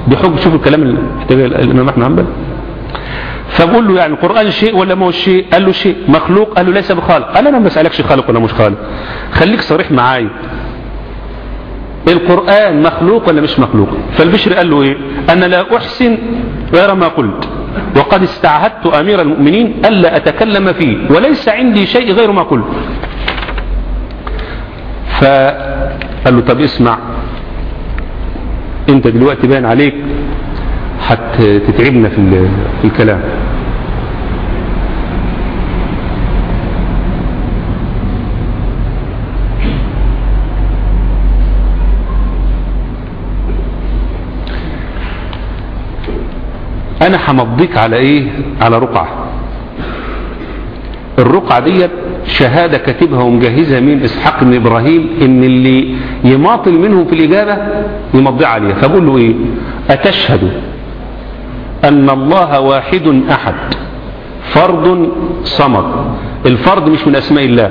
بحج شوف الكلام اللي احتاجه الامام احمد حنبل فبقول له يعني القرآن شيء ولا ما هو شيء قال له شيء مخلوق قال له ليس بخالق قال انا ما بسألكش خالق ولا مش خالق خليك صريح معايا القرآن مخلوق ولا مش مخلوق فالبشر قال له ايه انا لا احسن غير ما قلت وقد استعهدت امير المؤمنين الا اتكلم فيه وليس عندي شيء غير ما قلت فقال له طب اسمع انت دلوقتي باين عليك هتتعبنا في في الكلام انا همضيك على ايه على رقعة الرقعة ديت شهادة كاتبها ومجهزها مين اسحاق بن ابراهيم ان اللي يماطل منهم في الاجابة يمضي عليها فبقول له ايه اتشهد ان الله واحد احد فرد صمد الفرد مش من اسماء الله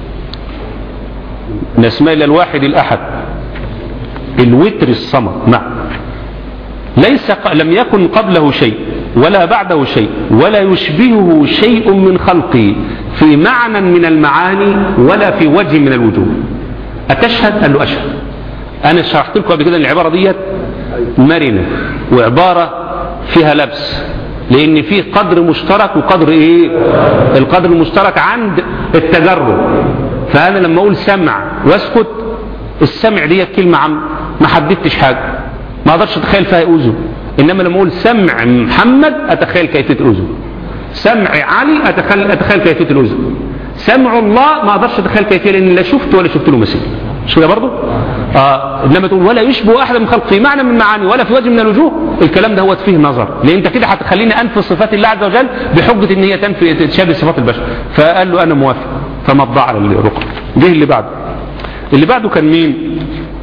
من اسماء الله الواحد الاحد الوتر الصمد نعم ليس لم يكن قبله شيء ولا بعده شيء ولا يشبهه شيء من خلقه في معنى من المعاني ولا في وجه من الوجوه أتشهد قال له أشهد أنا شرحت لكم قبل كده العبارة ديت مرنة وعبارة فيها لبس لأن فيه قدر مشترك وقدر إيه القدر المشترك عند التجرب فأنا لما أقول سمع واسكت السمع ديت كلمة عم ما حددتش حاجة ما اقدرش اتخيل فيها اذن انما لما اقول سمع محمد اتخيل كيفيه الاذن سمع علي اتخيل اتخيل كيفيه الاذن سمع الله ما اقدرش اتخيل كيفيه لان لا شفت ولا شفت له مثل مش كده برضه اه انما تقول ولا يشبه احد من خلق في معنى من معاني ولا في وجه من الوجوه الكلام ده هو فيه نظر لان انت كده هتخليني انفي صفات الله عز وجل بحجه ان هي تنفي تشابه صفات البشر فقال له انا موافق فمضى على الرقم جه اللي بعده اللي بعده كان مين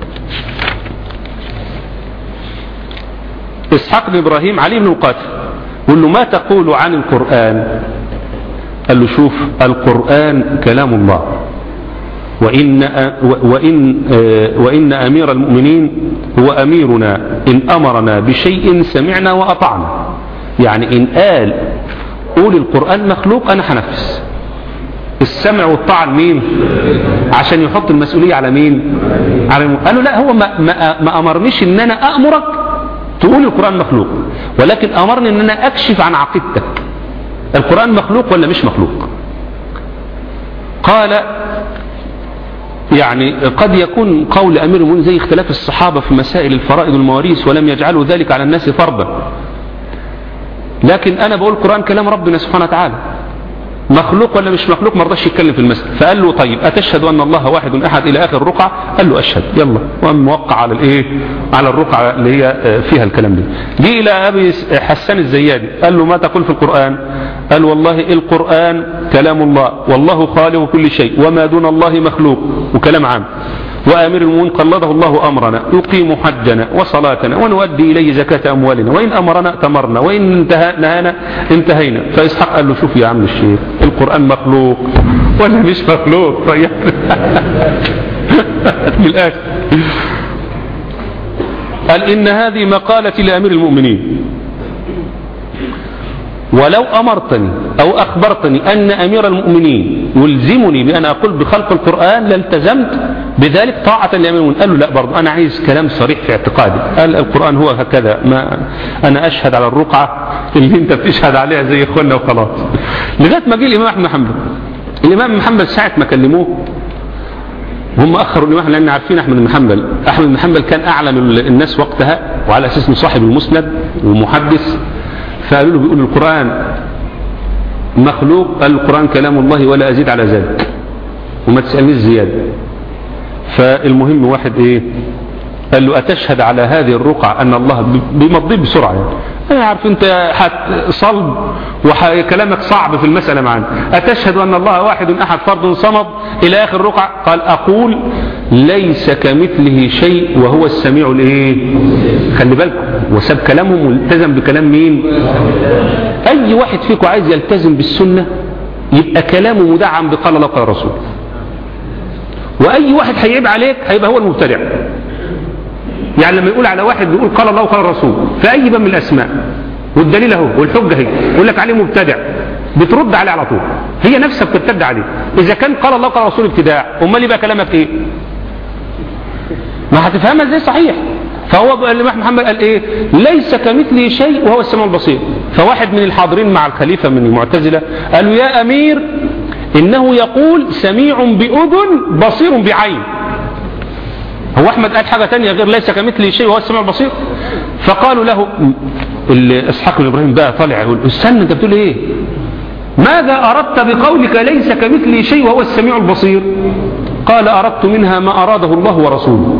إسحاق بن إبراهيم علي بن القاتل قل له ما تقول عن القرآن قال له شوف القرآن كلام الله وإن, وإن, وإن أمير المؤمنين هو أميرنا إن أمرنا بشيء سمعنا وأطعنا يعني إن قال قول القرآن مخلوق أنا هنفذ السمع والطاعة مين عشان يحط المسؤولية على مين على قالوا لا هو ما, ما, ما أمرنيش إن أنا أأمرك تقول القرآن مخلوق ولكن أمرني أن أنا أكشف عن عقيدتك القرآن مخلوق ولا مش مخلوق قال يعني قد يكون قول أمير المؤمنين زي اختلاف الصحابة في مسائل الفرائض والمواريث ولم يجعلوا ذلك على الناس فرضا لكن أنا بقول القرآن كلام ربنا سبحانه وتعالى مخلوق ولا مش مخلوق ما رضاش يتكلم في المسألة فقال له طيب أتشهد أن الله واحد أحد إلى آخر الرقعة قال له أشهد يلا وقام موقع على الإيه على الرقعة اللي هي فيها الكلام ده جه إلى أبي حسان الزيادي قال له ما تقول في القرآن قال والله القرآن كلام الله والله خالق كل شيء وما دون الله مخلوق وكلام عام وأمير المؤمنين قلده الله أمرنا يقيم حجنا وصلاتنا ونؤدي إليه زكاة أموالنا وإن أمرنا تمرنا وإن انتهى نهانا انتهينا فإسحاق قال له شوف يا عم الشيخ القرآن مخلوق ولا مش مخلوق طيب من الآخر قال إن هذه مقالتي لأمير المؤمنين ولو أمرتني أو أخبرتني أن أمير المؤمنين يلزمني بأن أقول بخلق القرآن لالتزمت بذلك طاعة لأمير المؤمنين قال له لا برضه أنا عايز كلام صريح في اعتقادي قال القرآن هو هكذا ما أنا أشهد على الرقعة اللي أنت بتشهد عليها زي إخواننا وخلاص لغاية ما جه الإمام أحمد محمد الإمام محمد ساعة ما كلموه هم أخروا الإمام لأن عارفين أحمد بن حنبل أحمد بن حنبل كان أعلم الناس وقتها وعلى أساس انه صاحب المسند ومحدث فقالوا له بيقول القرآن مخلوق قال القرآن كلام الله ولا أزيد على ذلك وما تسألنيش زيادة فالمهم واحد ايه قال له أتشهد على هذه الرقعة أن الله بيمضيه بسرعة يعني. أنا عارف أنت صلب وكلامك صعب في المسألة معنا أتشهد أن الله واحد أحد فرد صمد إلى آخر رقعة قال أقول ليس كمثله شيء وهو السميع الإيه خلي بالكم وساب كلامهم والتزم بكلام مين أي واحد فيكم عايز يلتزم بالسنة يبقى كلامه مدعم بقال الله قال الرسول وأي واحد هيعيب عليك هيبقى هو المبتدع يعني لما يقول على واحد بيقول قال الله وقال الرسول في أي باب من الأسماء والدليل اهو والحجة هي يقول لك عليه مبتدع بترد عليه على طول هي نفسها بترتد عليه إذا كان قال الله وقال الرسول ابتداع أمال يبقى كلامك إيه ما هتفهمها ازاي صحيح فهو الإمام محمد قال إيه ليس كمثله شيء وهو السميع البصير فواحد من الحاضرين مع الخليفة من المعتزلة قالوا يا أمير إنه يقول سميع بأذن بصير بعين هو أحمد قال حاجة تانية غير ليس كمثله شيء وهو السميع البصير فقالوا له إسحاق بن إبراهيم بقى طالع يقول استنى أنت بتقول إيه ماذا أردت بقولك ليس كمثله شيء وهو السميع البصير قال أردت منها ما أراده الله ورسوله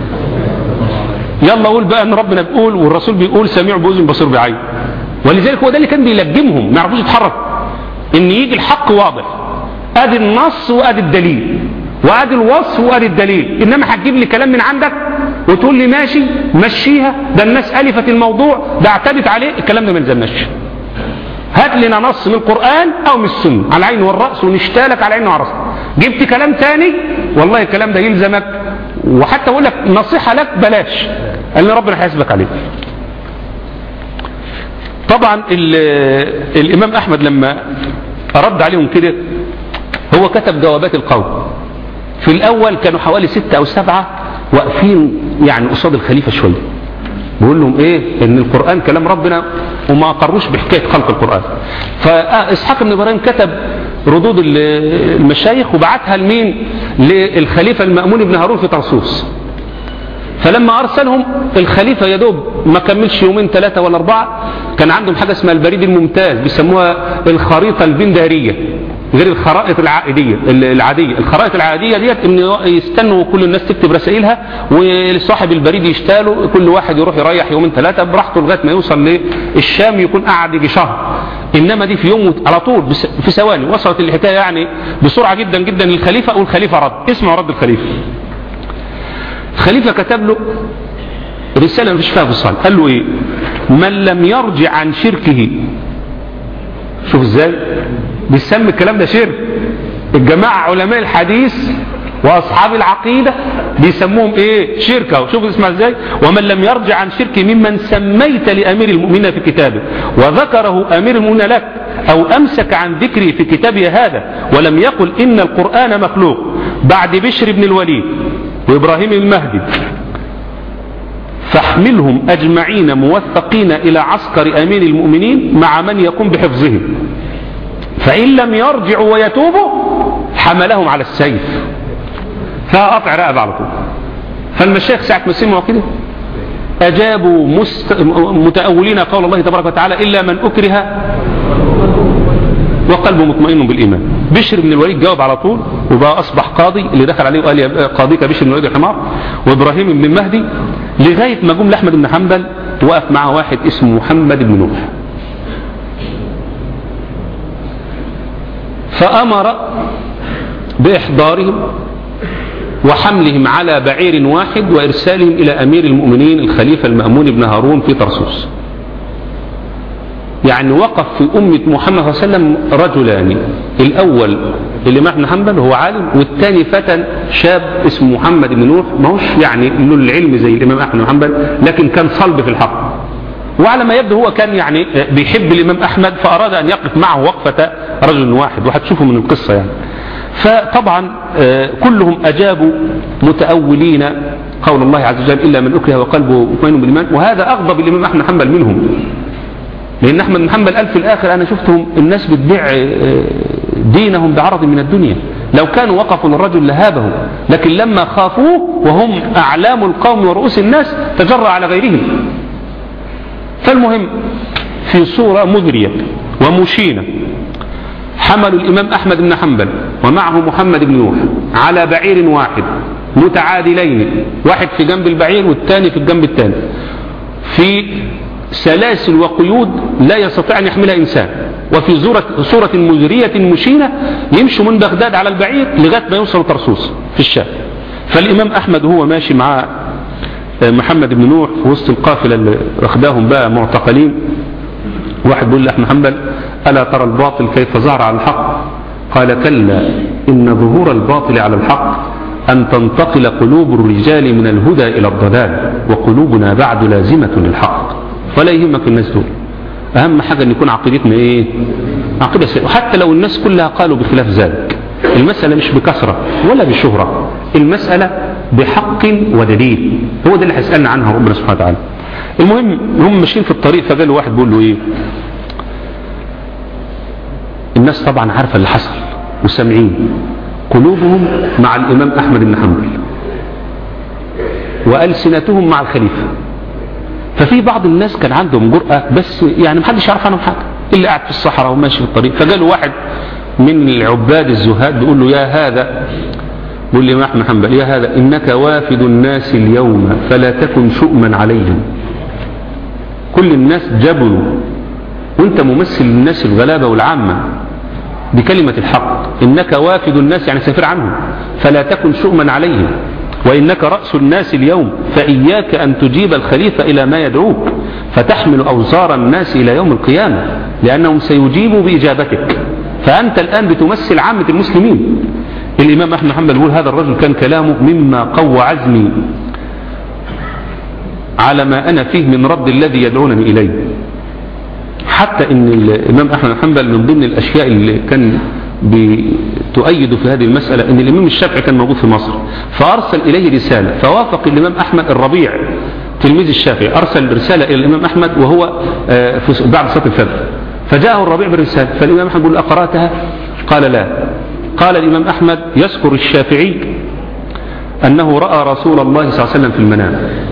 يلا قول بقى ان ربنا بيقول والرسول بيقول سميع بأذن بصير بعين ولذلك هو ده اللي كان بيلجمهم ما يعرفوش يتحركوا ان يجي الحق واضح ادي النص وادي الدليل وادي الوصف وادي الدليل انما هتجيب لي كلام من عندك وتقول لي ماشي مشيها ده الناس الفت الموضوع ده اعتدت عليه الكلام ده ما يلزمناش هات لنا نص من القرآن او من السنة على العين والرأس ونشتالك على العين والرأس جبت كلام تاني والله الكلام ده يلزمك وحتى اقول لك نصيحة لك بلاش قال ربنا هيحاسبك عليه طبعا الامام احمد لما رد عليهم كده هو كتب جوابات القوم في الاول كانوا حوالي ستة او سبعة واقفين يعني قصاد الخليفة شوية بيقول لهم ايه ان القرآن كلام ربنا وما قروش بحكاية خلق القرآن فاسحاق بن ابراهيم كتب ردود المشايخ وبعتها لمين للخليفة المأمون بن هارون في طرسوس فلما أرسلهم الخليفة يدوب ما كملش يومين ثلاثة ولا أربعة كان عندهم حاجة اسمها البريد الممتاز بيسموها الخريطة البندارية غير الخرائط العائدية العادية الخرائط العادية ديت ان يستنوا كل الناس تكتب رسائلها وصاحب البريد يشتاله كل واحد يروح يريح يومين ثلاثة براحته لغاية ما يوصل للشام يكون قاعد يجي شهر انما دي في يوم على طول في ثواني وصلت الحكاية يعني بسرعة جدا جدا للخليفة والخليفة رد اسمعوا رد الخليفة الخليفة كتب له رسالة مفيش فيها فصال قال له ايه من لم يرجع عن شركه شوف ازاي بيسمي الكلام ده شرك الجماعة علماء الحديث واصحاب العقيدة بيسموهم ايه شركة شوف اسمها ازاي ومن لم يرجع عن شرك ممن سميت لامير المؤمنين في كتابه وذكره امير المؤمنين لك او امسك عن ذكري في كتابه هذا ولم يقل ان القرآن مخلوق بعد بشر بن الوليد وابراهيم المهدي فاحملهم اجمعين موثقين الى عسكر امير المؤمنين مع من يقوم بحفظهم فان لم يرجعوا ويتوبوا حملهم على السيف فقطع رقبه على طول فالمشايخ ساعه ما سمعوا كده اجابوا مست... متاولين قول الله تبارك وتعالى الا من اكره وقلبه مطمئن بالإيمان بشر بن الوليد جاوب على طول وبقى أصبح قاضي اللي دخل عليه وقال يا قاضيك بشر بن الوليد الحمار وإبراهيم بن المهدي لغاية ما جم لأحمد بن حنبل وقف معه واحد اسمه محمد بن نوح فأمر بإحضارهم وحملهم على بعير واحد وإرسالهم إلى أمير المؤمنين الخليفة المأمون بن هارون في طرسوس يعني وقف في أمة محمد صلى الله عليه وسلم رجلان الأول الإمام بن حنبل هو عالم والثاني فتى شاب اسمه محمد بن نوح ما هوش يعني له العلم زي الإمام أحمد بن حنبل لكن كان صلب في الحق وعلى ما يبدو هو كان يعني بيحب الإمام أحمد فأراد أن يقف معه وقفة رجل واحد وهتشوفوا من القصة يعني فطبعا كلهم أجابوا متأولين قول الله عز وجل إلا من أكره وقلبه مطمئن بالإيمان وهذا أغضب الإمام أحمد بن حنبل منهم لأن أحمد بن حنبل قال في الآخر أنا شفتهم الناس بتبيع دينهم بعرض من الدنيا لو كانوا وقفوا للرجل لهابه لكن لما خافوه وهم أعلام القوم ورؤوس الناس تجرى على غيرهم فالمهم في صورة مذرية ومشينة حملوا الإمام أحمد بن حنبل ومعه محمد بن نوح على بعير واحد متعادلين واحد في جنب البعير والثاني في الجنب الثاني في سلاسل وقيود لا يستطيع أن يحملها إنسان وفي صورة, صورة مزرية مشينة يمشوا من بغداد على البعير لغاية ما يوصلوا طرسوس في الشام فالإمام أحمد هو ماشي مع محمد بن نوح في وسط القافلة اللي واخداهم بقى معتقلين واحد بيقول لأحمد حنبل ألا ترى الباطل كيف ظهر على الحق قال كلا إن ظهور الباطل على الحق أن تنتقل قلوب الرجال من الهدى إلى الضلال وقلوبنا بعد لازمة للحق ولا يهمك الناس دول أهم حاجة أن يكون عقيدتنا إيه عقيدة سيئة وحتى لو الناس كلها قالوا بخلاف ذلك المسألة مش بكثرة ولا بشهرة المسألة بحق ودليل هو ده اللي هيسألنا عنها ربنا سبحانه وتعالى المهم هم ماشيين في الطريق فقال واحد بيقول له ايه الناس طبعا عارفة اللي حصل وسامعين قلوبهم مع الإمام أحمد بن حنبل وألسنتهم مع الخليفة ففي بعض الناس كان عندهم جرأة بس يعني محدش يعرف عنهم حاجة اللي قاعد في الصحراء وماشي في الطريق فقالوا واحد من العباد الزهاد بيقول له يا هذا بيقول لي أحمد حنبل يا هذا إنك وافد الناس اليوم فلا تكن شؤما عليهم كل الناس جبلوا وانت ممثل الناس الغلابة والعامة بكلمة الحق إنك وافد الناس يعني سافر عنهم فلا تكن شؤما عليهم وإنك رأس الناس اليوم فإياك أن تجيب الخليفة إلى ما يدعوك فتحمل أوزار الناس إلى يوم القيامة لأنهم سيجيبوا بإجابتك فأنت الآن بتمثل عامة المسلمين الإمام أحمد محمد يقول هذا الرجل كان كلامه مما قوى عزمي على ما أنا فيه من رد الذي يدعونني إليه حتى ان الامام احمد بن حنبل من ضمن الاشياء اللي كان بتؤيد في هذه المسألة ان الامام الشافعي كان موجود في مصر فارسل اليه رسالة فوافق الامام احمد الربيع تلميذ الشافعي ارسل رسالة الى الامام احمد وهو في بعد صلاة الفجر فجاءه الربيع بالرسالة فالامام احمد يقول اقراتها قال لا قال الامام احمد يذكر الشافعي انه رأى رسول الله صلى الله عليه وسلم في المنام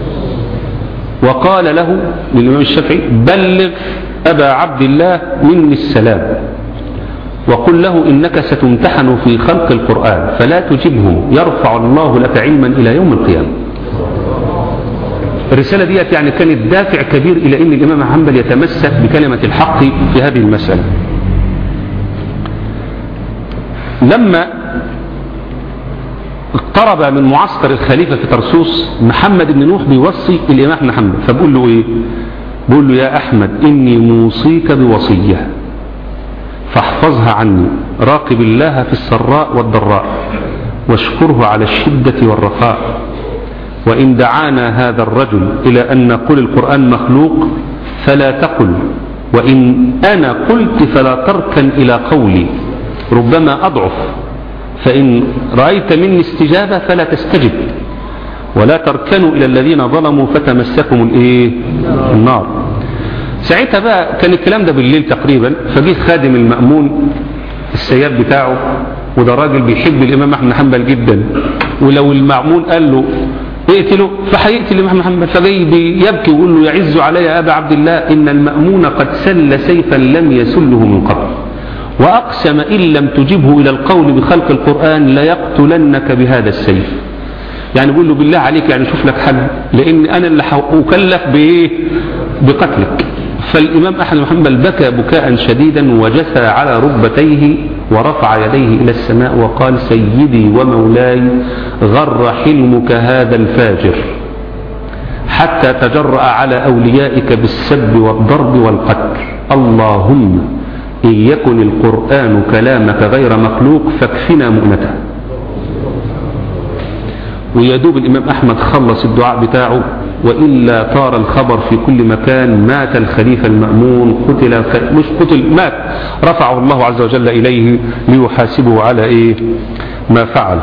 وقال له للامام الشافعي بلغ أبا عبد الله مني السلام وقل له إنك ستمتحن في خلق القرآن فلا تجبه يرفع الله لك علما إلى يوم القيامة الرسالة ديت يعني كانت دافع كبير إلى أن الإمام حنبل يتمسك بكلمة الحق في هذه المسألة لما اقترب من معسكر الخليفة في ترسوس محمد بن نوح بيوصي الإمام بن حنبل فبقول له إيه بقول له يا أحمد إني موصيك بوصية فاحفظها عني راقب الله في السراء والضراء واشكره على الشدة والرخاء وإن دعانا هذا الرجل إلى أن نقول القرآن مخلوق فلا تقل وإن أنا قلت فلا تركن إلى قولي ربما أضعف فإن رأيت مني استجابة فلا تستجب ولا تركنوا إلى الذين ظلموا فتمسكم الإيه؟ النار ساعتها بقى كان الكلام ده بالليل تقريبا فجه خادم المأمون السياب بتاعه وده راجل بيحب الإمام أحمد حنبل جدا ولو المأمون قال له اقتله فهيقتل الإمام أحمد حنبل فجاي بيبكي ويقول له يعز علي يا أبا عبد الله إن المأمون قد سل سيفا لم يسله من قبل وأقسم إن لم تجبه إلى القول بخلق القرآن ليقتلنك بهذا السيف يعني بيقول له بالله عليك يعني شوف لك حل لان انا اللي اكلف بايه بقتلك فالامام احمد بن حنبل بكى بكاء شديدا وجثى على ركبتيه ورفع يديه الى السماء وقال سيدي ومولاي غر حلمك هذا الفاجر حتى تجرأ على اوليائك بالسب والضرب والقتل اللهم ان يكن القران كلامك غير مخلوق فاكفنا مؤنته ويدوب الإمام أحمد خلص الدعاء بتاعه وإلا طار الخبر في كل مكان مات الخليفة المأمون قتل مش قتل مات رفعه الله عز وجل إليه ليحاسبه على إيه ما فعل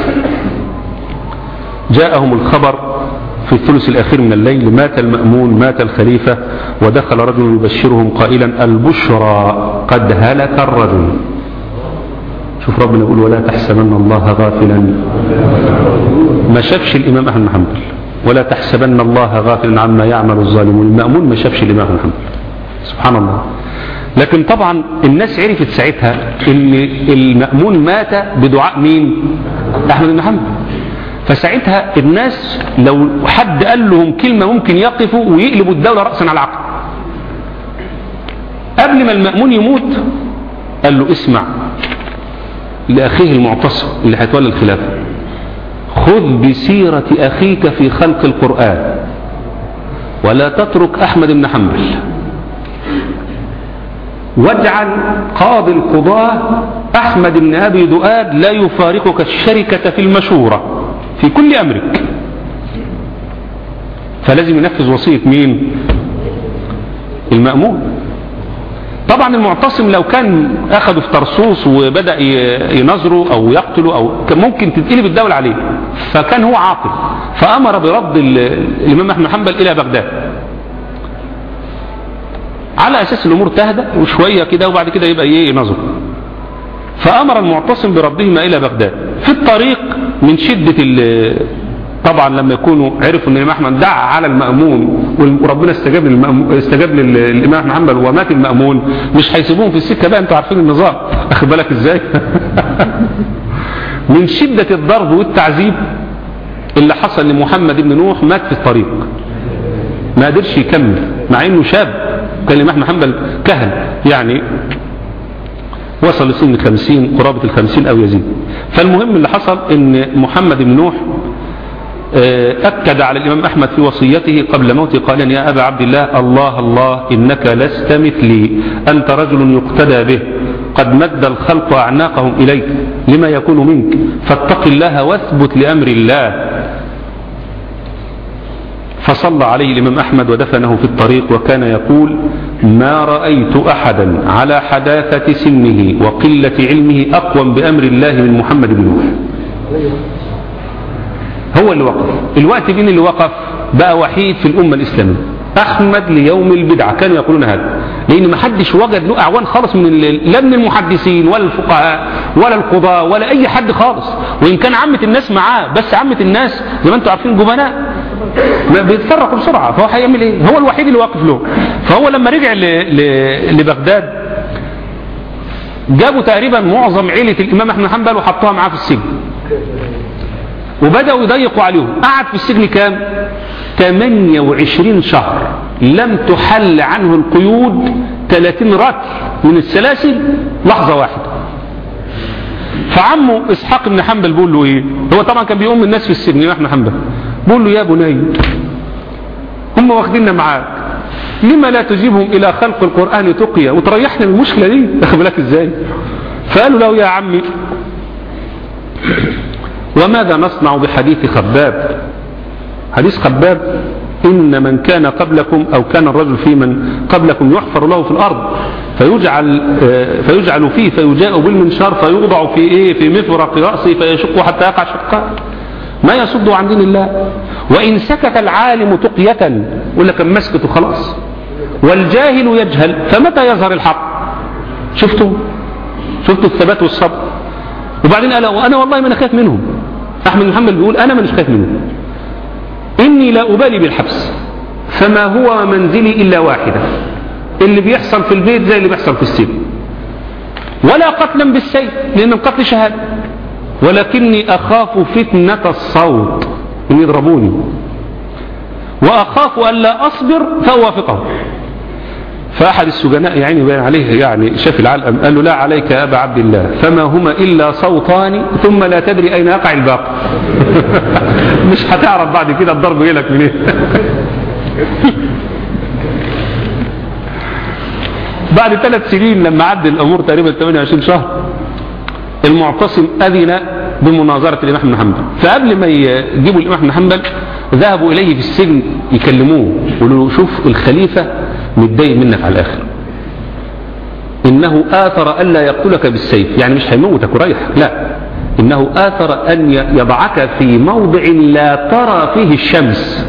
جاءهم الخبر في الثلث الأخير من الليل مات المأمون مات الخليفة ودخل رجل يبشرهم قائلا البشرى قد هلك الرجل شوف ربنا يقول ولا تحسبن الله غافلا ما شافش الإمام أحمد حنبل ولا تحسبن الله غافلا عما يعمل الظالمون المأمون ما شافش الإمام أحمد حنبل سبحان الله لكن طبعا الناس عرفت ساعتها ان المأمون مات بدعاء مين أحمد بن حنبل فساعتها الناس لو حد قال لهم كلمة ممكن يقفوا ويقلبوا الدولة رأسا على عقب قبل ما المأمون يموت قال له اسمع لأخيه المعتصم اللي هيتولى الخلافة خذ بسيرة أخيك في خلق القرآن ولا تترك أحمد بن حنبل واجعل قاضي القضاة أحمد بن أبي دؤاد لا يفارقك الشركة في المشورة في كل أمرك فلازم ينفذ وصية مين المأمون طبعا المعتصم لو كان أخده في ترصوص وبدأ ينظره أو يقتله أو كان ممكن تتقلب الدولة عليه فكان هو عاقل فأمر برد الإمام أحمد حنبل إلى بغداد على أساس الأمور تهدى وشوية كده وبعد كده يبقى إيه ينظر فأمر المعتصم بردهما إلى بغداد في الطريق من شدة طبعا لما يكونوا عرفوا ان الامام احمد دعا على المامون وربنا استجاب للمأمون استجاب للامام احمد حنبل ومات المامون مش هيسيبوهم في السكه بقى انتوا عارفين النظام اخد بالك ازاي من شده الضرب والتعذيب اللي حصل لمحمد بن نوح مات في الطريق ما قدرش يكمل مع انه شاب كان الامام احمد حنبل كهن يعني وصل لسن الخمسين قرابة الخمسين أو يزيد فالمهم اللي حصل ان محمد بن نوح أكد على الإمام أحمد في وصيته قبل موته قال يا أبا عبد الله الله الله إنك لست مثلي أنت رجل يقتدى به قد مد الخلق أعناقهم إليك لما يكون منك فاتق الله واثبت لأمر الله فصلى عليه الإمام أحمد ودفنه في الطريق وكان يقول ما رأيت أحدا على حداثة سنه وقلة علمه أقوم بأمر الله من محمد بن نوح هو اللي وقف الوقت مين اللي وقف بقى وحيد في الأمة الإسلامية أحمد ليوم البدعة كانوا يقولون هذا لأن ما حدش وجد له أعوان خالص من لا من المحدثين ولا الفقهاء ولا القضاة ولا أي حد خالص وإن كان عامة الناس معاه بس عامة الناس زي ما أنتم عارفين جبناء بيتفرقوا بسرعة فهو هيعمل إيه هو الوحيد اللي واقف له فهو لما رجع ل... ل... لبغداد جابوا تقريبا معظم عيلة الإمام أحمد حنبل وحطوها معاه في السجن وبدأوا يضيقوا عليهم قعد في السجن كام 28 شهر لم تحل عنه القيود 30 رتل من السلاسل لحظة واحدة فعمه اسحاق بن حنبل بيقول له ايه هو طبعا كان بيقوم الناس في السجن احنا حنبل بيقول له يا بني هم واخديننا معاك لما لا تجيبهم الى خلق القرآن تقيا وتريحنا من المشكلة دي تاخد بالك ازاي فقالوا له يا عمي وماذا نصنع بحديث خباب حديث خباب إن من كان قبلكم أو كان الرجل في من قبلكم يحفر له في الأرض فيجعل, فيجعل فيه فيجاء بالمنشار فيوضع في إيه في مفرق رأسه فيشق حتى يقع شقا ما يصد عن دين الله وإن سكت العالم تقية يقول لك مسكت خلاص والجاهل يجهل فمتى يظهر الحق شفتوا شفتوا الثبات والصبر وبعدين قال أنا والله ما أنا خايف منهم أحمد محمد بيقول أنا مش خايف منهم إني لا أبالي بالحبس فما هو منزلي إلا واحدة اللي بيحصل في البيت زي اللي بيحصل في السجن ولا قتلا بالسيف لأن القتل شهادة ولكني أخاف فتنة الصوت إن يضربوني وأخاف أن لا أصبر فأوافقه فأحد السجناء يعني بين عليه يعني شاف العلقم قال له لا عليك يا أبا عبد الله فما هما إلا صوتان ثم لا تدري أين يقع الباقي مش هتعرف بعد كده الضرب يلك منين بعد ثلاث سنين لما عد الأمور تقريبا 28 شهر المعتصم أذن بمناظرة الإمام أحمد بن حنبل فقبل ما يجيبوا الإمام أحمد بن حنبل ذهبوا إليه في السجن يكلموه يقولوا له شوف الخليفة متضايق منك على الآخر إنه آثر ألا يقتلك بالسيف يعني مش هيموتك وريح لا إنه آثر أن يضعك في موضع لا ترى فيه الشمس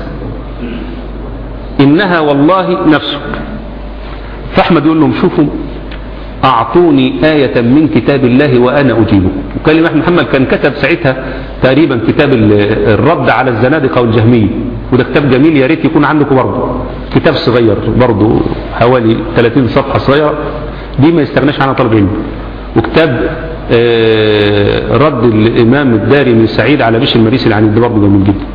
إنها والله نفسك فأحمد يقول لهم شوفوا أعطوني آية من كتاب الله وأنا أجيبه وكان الإمام محمد كان كتب ساعتها تقريبا كتاب الرد على الزنادقة والجهمية وده كتاب جميل يا ريت يكون عندكم برضه كتاب صغير برضه حوالي 30 صفحة صغيرة دي ما يستغناش عنها طالب علم وكتاب رد الإمام الداري من سعيد على بشر المريسي العنيد ده برضه جميل جدا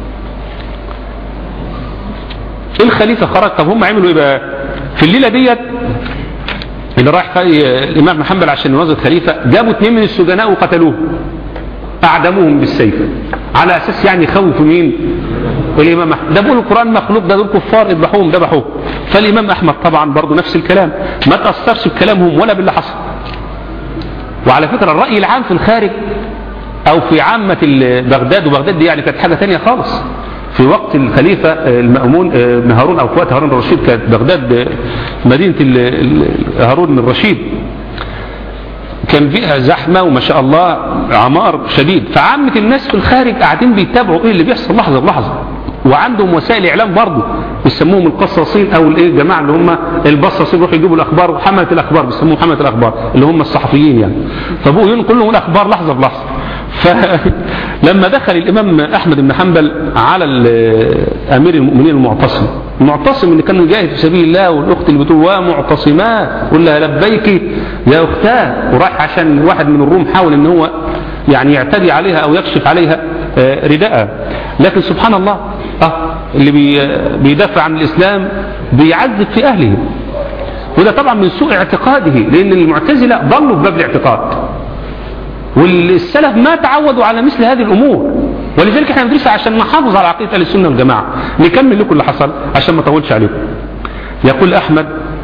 الخليفة خرج طب هم عملوا ايه بقى في الليلة ديت اللي راح الإمام محمد عشان ينظر خليفة جابوا اثنين من السجناء وقتلوه أعدموهم بالسيف على أساس يعني يخوفوا مين والإمام أحمد ده بيقول القرآن مخلوق ده دول كفار اذبحوهم ذبحوه فالإمام أحمد طبعا برضه نفس الكلام ما تأثرش بكلامهم ولا باللي حصل وعلى فكرة الرأي العام في الخارج او في عامة بغداد وبغداد دي يعني كانت حاجة تانية خالص في وقت الخليفة المأمون بن هارون او في وقت هارون الرشيد كانت بغداد مدينة هارون الرشيد كان فيها زحمة وما شاء الله عمار شديد فعامة الناس في الخارج قاعدين بيتابعوا ايه اللي بيحصل لحظة بلحظة وعندهم وسائل اعلام برضه بيسموهم القصاصين او الايه الجماعه اللي هم البصاصين يروحوا يجيبوا الاخبار وحمله الاخبار بيسموهم حمله الاخبار اللي هم الصحفيين يعني فبقوا ينقلوا لهم الاخبار لحظه بلحظه فلما دخل الامام احمد بن حنبل على امير المؤمنين المعتصم المعتصم اللي كان جاهد في سبيل الله والاخت اللي بتقول ومعتصمات قول لها لبيك يا اختاه وراح عشان واحد من الروم حاول ان هو يعني يعتدي عليها او يكشف عليها رداءها لكن سبحان الله اه اللي بي بيدافع عن الاسلام بيعذب في اهله وده طبعا من سوء اعتقاده لان المعتزله ضلوا في باب الاعتقاد والسلف ما تعودوا على مثل هذه الامور ولذلك احنا ندرسها عشان نحافظ على عقيده اهل السنه والجماعه نكمل لكم اللي حصل عشان ما اطولش عليكم يقول احمد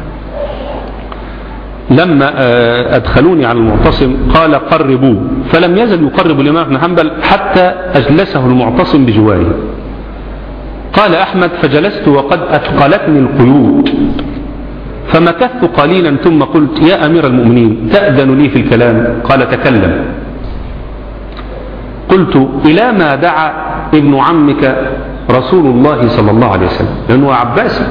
لما أدخلوني على المعتصم قال قربوه فلم يزل يقرب الإمام بن حنبل حتى أجلسه المعتصم بجواره قال أحمد فجلست وقد أثقلتني القيود فمكثت قليلا ثم قلت يا أمير المؤمنين تأذن لي في الكلام قال تكلم قلت إلى ما دعا ابن عمك رسول الله صلى الله عليه وسلم لأنه عباسي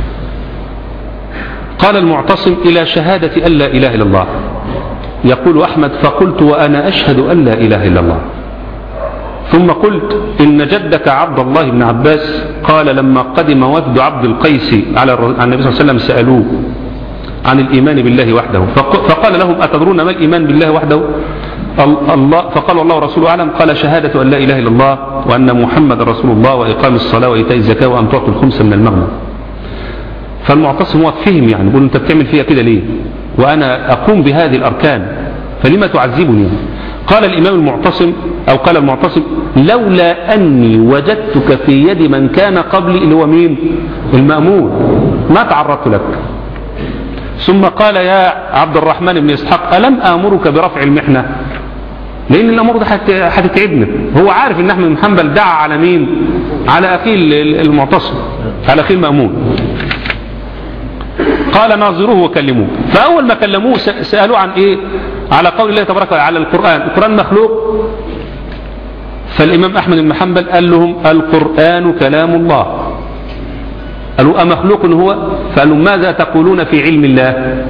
قال المعتصم إلى شهادة أن لا إله إلا الله يقول أحمد فقلت وأنا أشهد أن لا إله إلا الله ثم قلت إن جدك عبد الله بن عباس قال لما قدم وفد عبد القيس على النبي صلى الله عليه وسلم سألوه عن الإيمان بالله وحده فقال لهم أتدرون ما الإيمان بالله وحده الله فقال الله ورسوله أعلم قال شهادة أن لا إله إلا الله وأن محمد رسول الله وإقام الصلاة وإيتاء الزكاة وأن تعطوا الخمس من المغنم فالمعتصم هو فهم يعني بيقول انت بتعمل فيها كده ليه وانا اقوم بهذه الاركان فلما تعذبني قال الامام المعتصم او قال المعتصم لولا اني وجدتك في يد من كان قبلي اللي هو مين المامون ما تعرضت لك ثم قال يا عبد الرحمن بن اسحاق الم امرك برفع المحنه لان الامور دي هتتعبنا هو عارف ان احمد بن حنبل دعا على مين على اخيه المعتصم على اخيه المامون قال ناظروه وكلموه فأول ما كلموه سألوه عن إيه على قول الله تبارك وتعالى على القرآن القرآن مخلوق فالإمام أحمد بن حنبل قال لهم القرآن كلام الله قالوا أمخلوق هو فقالوا ماذا تقولون في علم الله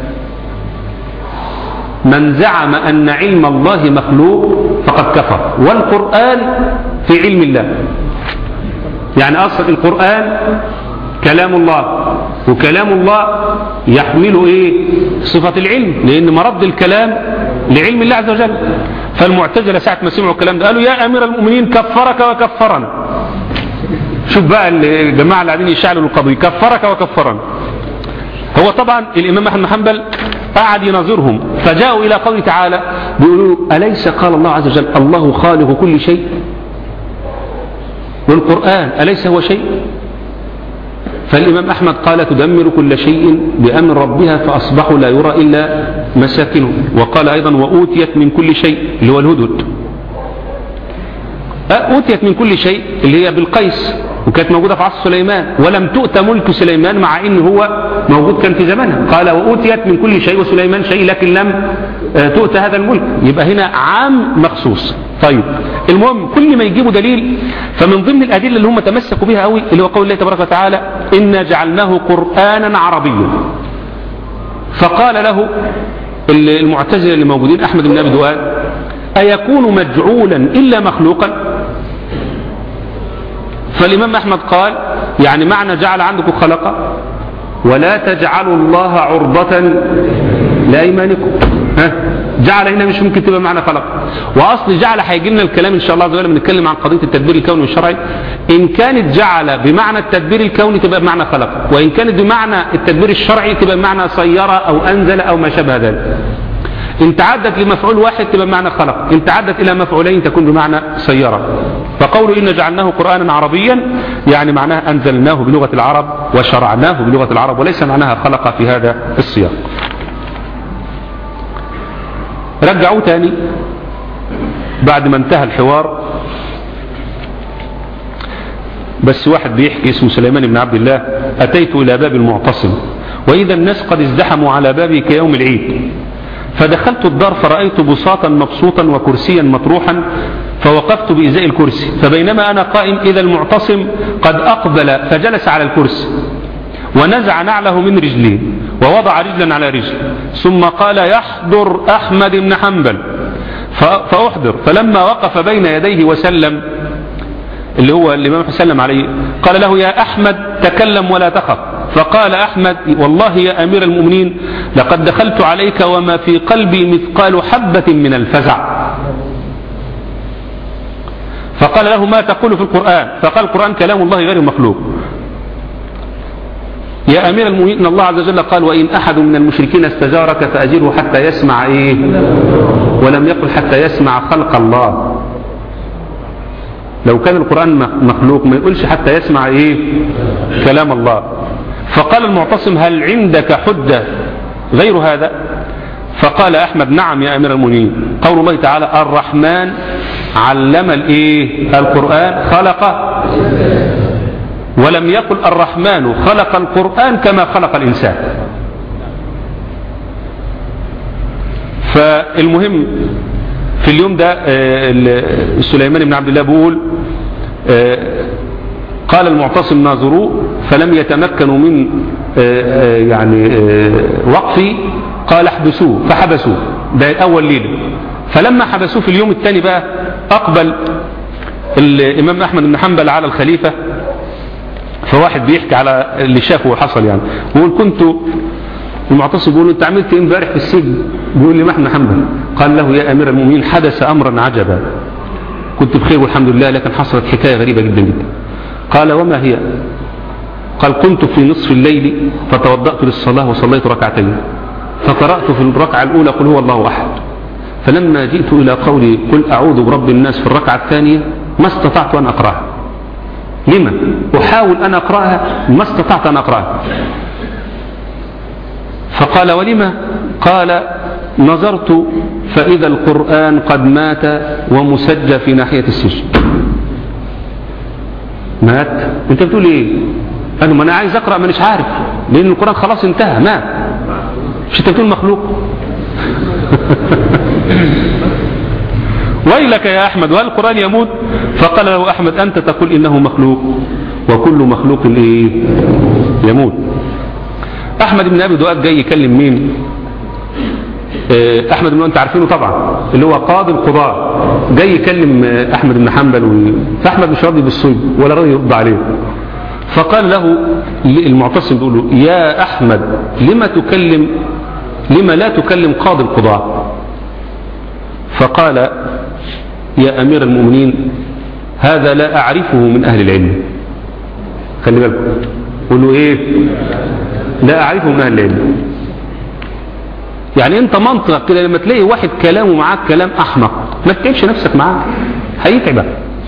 من زعم أن علم الله مخلوق فقد كفر والقرآن في علم الله يعني أصل القرآن كلام الله وكلام الله يحمل ايه صفة العلم لان مرد الكلام لعلم الله عز وجل فالمعتزلة ساعة ما سمعوا الكلام ده قالوا يا امير المؤمنين كفرك وكفرنا شوف بقى الجماعة اللي قاعدين يشعلوا القضية كفرك وكفرنا هو طبعا الامام احمد حنبل قعد يناظرهم فجاءوا الى قوله تعالى بيقولوا اليس قال الله عز وجل الله خالق كل شيء والقرآن أليس هو شيء فالإمام أحمد قال تدمر كل شيء بأمر ربها فأصبحوا لا يرى إلا مساكنه وقال أيضا وأوتيت من كل شيء اللي هو الهدهد أوتيت من كل شيء اللي هي بالقيس وكانت موجودة في عصر سليمان ولم تؤت ملك سليمان مع ان هو موجود كان في زمانها قال وأوتيت من كل شيء وسليمان شيء لكن لم تؤت هذا الملك يبقى هنا عام مخصوص طيب المهم كل ما يجيبوا دليل فمن ضمن الأدلة اللي هم تمسكوا بها قوي اللي هو قول الله تبارك وتعالى إنا جعلناه قرآنا عربيا فقال له المعتزلة اللي موجودين أحمد بن أبي دوان أيكون مجعولا إلا مخلوقا فالإمام أحمد قال يعني معنى جعل عندكم خلقه ولا تجعلوا الله عرضة لأيمانكم ها جعل هنا مش ممكن تبقى معنى خلق وأصل جعل هيجي لنا الكلام إن شاء الله عز وجل بنتكلم عن قضية التدبير الكوني والشرعي إن كانت جعل بمعنى التدبير الكوني تبقى بمعنى خلق وإن كانت بمعنى التدبير الشرعي تبقى بمعنى سيرة أو أنزل أو ما شابه ذلك إن تعدت لمفعول واحد تبقى بمعنى خلق إن تعدت إلى مفعولين تكون بمعنى سيرة فقول إن جعلناه قرآنا عربيا يعني معناه أنزلناه بلغة العرب وشرعناه بلغة العرب وليس معناها خلق في هذا السياق رجعوا تاني بعد ما انتهى الحوار بس واحد بيحكي اسمه سليمان بن عبد الله أتيت إلى باب المعتصم وإذا الناس قد ازدحموا على بابي كيوم العيد فدخلت الدار فرأيت بساطا مبسوطا وكرسيا مطروحا فوقفت بإزاء الكرسي فبينما أنا قائم إذا المعتصم قد أقبل فجلس على الكرسي ونزع نعله من رجليه ووضع رجلا على رجل ثم قال يحضر أحمد بن حنبل فأحضر فلما وقف بين يديه وسلم اللي هو الإمام سلم عليه قال له يا أحمد تكلم ولا تخف فقال أحمد والله يا أمير المؤمنين لقد دخلت عليك وما في قلبي مثقال حبة من الفزع فقال له ما تقول في القرآن فقال القرآن كلام الله غير مخلوق يا أمير المؤمنين إن الله عز وجل قال وإن أحد من المشركين استجارك فأجره حتى يسمع إيه ولم يقل حتى يسمع خلق الله لو كان القرآن مخلوق ما يقولش حتى يسمع إيه كلام الله فقال المعتصم هل عندك حجة غير هذا فقال أحمد نعم يا أمير المؤمنين قول الله تعالى الرحمن علم الإيه القرآن خلق ولم يقل الرحمن خلق القرآن كما خلق الإنسان فالمهم في اليوم ده سليمان بن عبد الله بيقول قال المعتصم ناظروه فلم يتمكنوا من يعني وقفي قال احبسوه فحبسوه ده أول ليلة فلما حبسوه في اليوم الثاني بقى أقبل الإمام أحمد بن حنبل على الخليفة فواحد بيحكي على اللي شافه وحصل يعني بيقول كنت المعتصم بيقول انت عملت ايه امبارح في السجن بيقول لي محمد حنبل قال له يا امير المؤمنين حدث امرا عجبا كنت بخير والحمد لله لكن حصلت حكايه غريبه جدا جدا قال وما هي قال كنت في نصف الليل فتوضأت للصلاة وصليت ركعتين فقرأت في الركعة الأولى قل هو الله أحد فلما جئت إلى قولي قل أعوذ برب الناس في الركعة الثانية ما استطعت أن أقرأها لما أحاول أن أقرأها ما استطعت أن أقرأها فقال ولما قال نظرت فإذا القرآن قد مات ومسجى في ناحية السجن مات انت بتقول ايه قالوا ما انا عايز اقرا مانيش عارف لان القران خلاص انتهى مات مش انت بتقول مخلوق ويلك يا احمد وهل القران يموت فقال له احمد انت تقول انه مخلوق وكل مخلوق ايه يموت احمد بن ابي دؤاد جاي يكلم مين احمد بن انت عارفينه طبعا اللي هو قاضي القضاة جاي يكلم احمد بن حنبل و... فاحمد مش راضي بالصيد ولا راضي يرد عليه فقال له المعتصم بيقول له يا احمد لما تكلم لما لا تكلم قاضي القضاة فقال يا امير المؤمنين هذا لا اعرفه من اهل العلم خلي بالكم قول له ايه لا اعرفه من اهل العلم يعني انت منطق كده لما تلاقي واحد كلامه معاك كلام احمق ما تتعبش نفسك معاه هيتعبك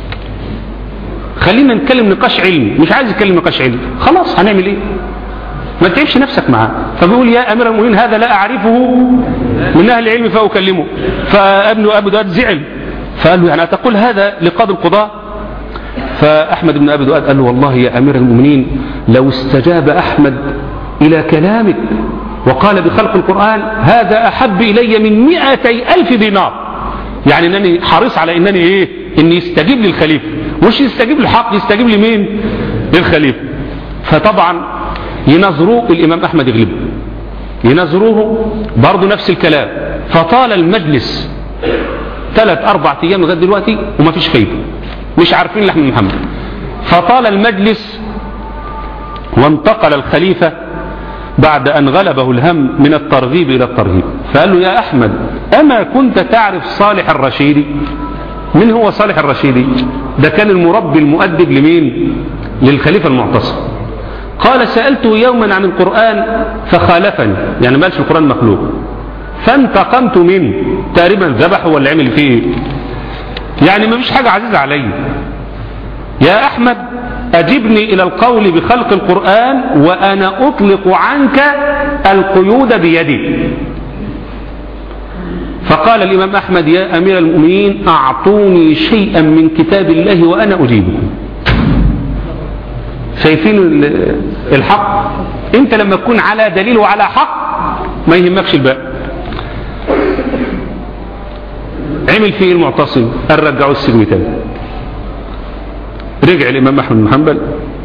خلينا نتكلم نقاش علمي مش عايز يتكلم نقاش علمي خلاص هنعمل ايه ما تتعبش نفسك معاه فبيقول يا امير المؤمنين هذا لا اعرفه من اهل العلم فاكلمه فابنه ابو دؤاد زعل فقال له يعني اتقول هذا لقاضي القضاء فاحمد بن ابي دؤاد قال له والله يا امير المؤمنين لو استجاب احمد الى كلامك وقال بخلق القرآن هذا أحب إلي من مئتي ألف دينار يعني أنني حريص على أنني إيه أني يستجيب للخليفة مش يستجيب للحق يستجيب لمين للخليفة فطبعا ينظروه الإمام أحمد يغلبه ينظروه برضه نفس الكلام فطال المجلس ثلاث أربع أيام لغاية دلوقتي وما فيش فايدة مش عارفين لحم محمد فطال المجلس وانتقل الخليفة بعد أن غلبه الهم من الترغيب إلى الترهيب فقال له يا أحمد أما كنت تعرف صالح الرشيدي من هو صالح الرشيدي ده كان المربي المؤدب لمين للخليفة المعتصم قال سألته يوما عن القرآن فخالفني يعني ما قالش القرآن مخلوق فانتقمت منه تقريبا ذبحه ولا عمل فيه يعني ما فيش حاجة عزيزة علي يا أحمد أجبني إلى القول بخلق القرآن وأنا أطلق عنك القيود بيدي فقال الإمام أحمد يا أمير المؤمنين أعطوني شيئا من كتاب الله وأنا أجيبكم شايفين ال- الحق انت لما تكون على دليل وعلى حق ما يهمكش الباقي عمل فيه المعتصم قال رجعوا السجن تاني رجع الامام احمد بن حنبل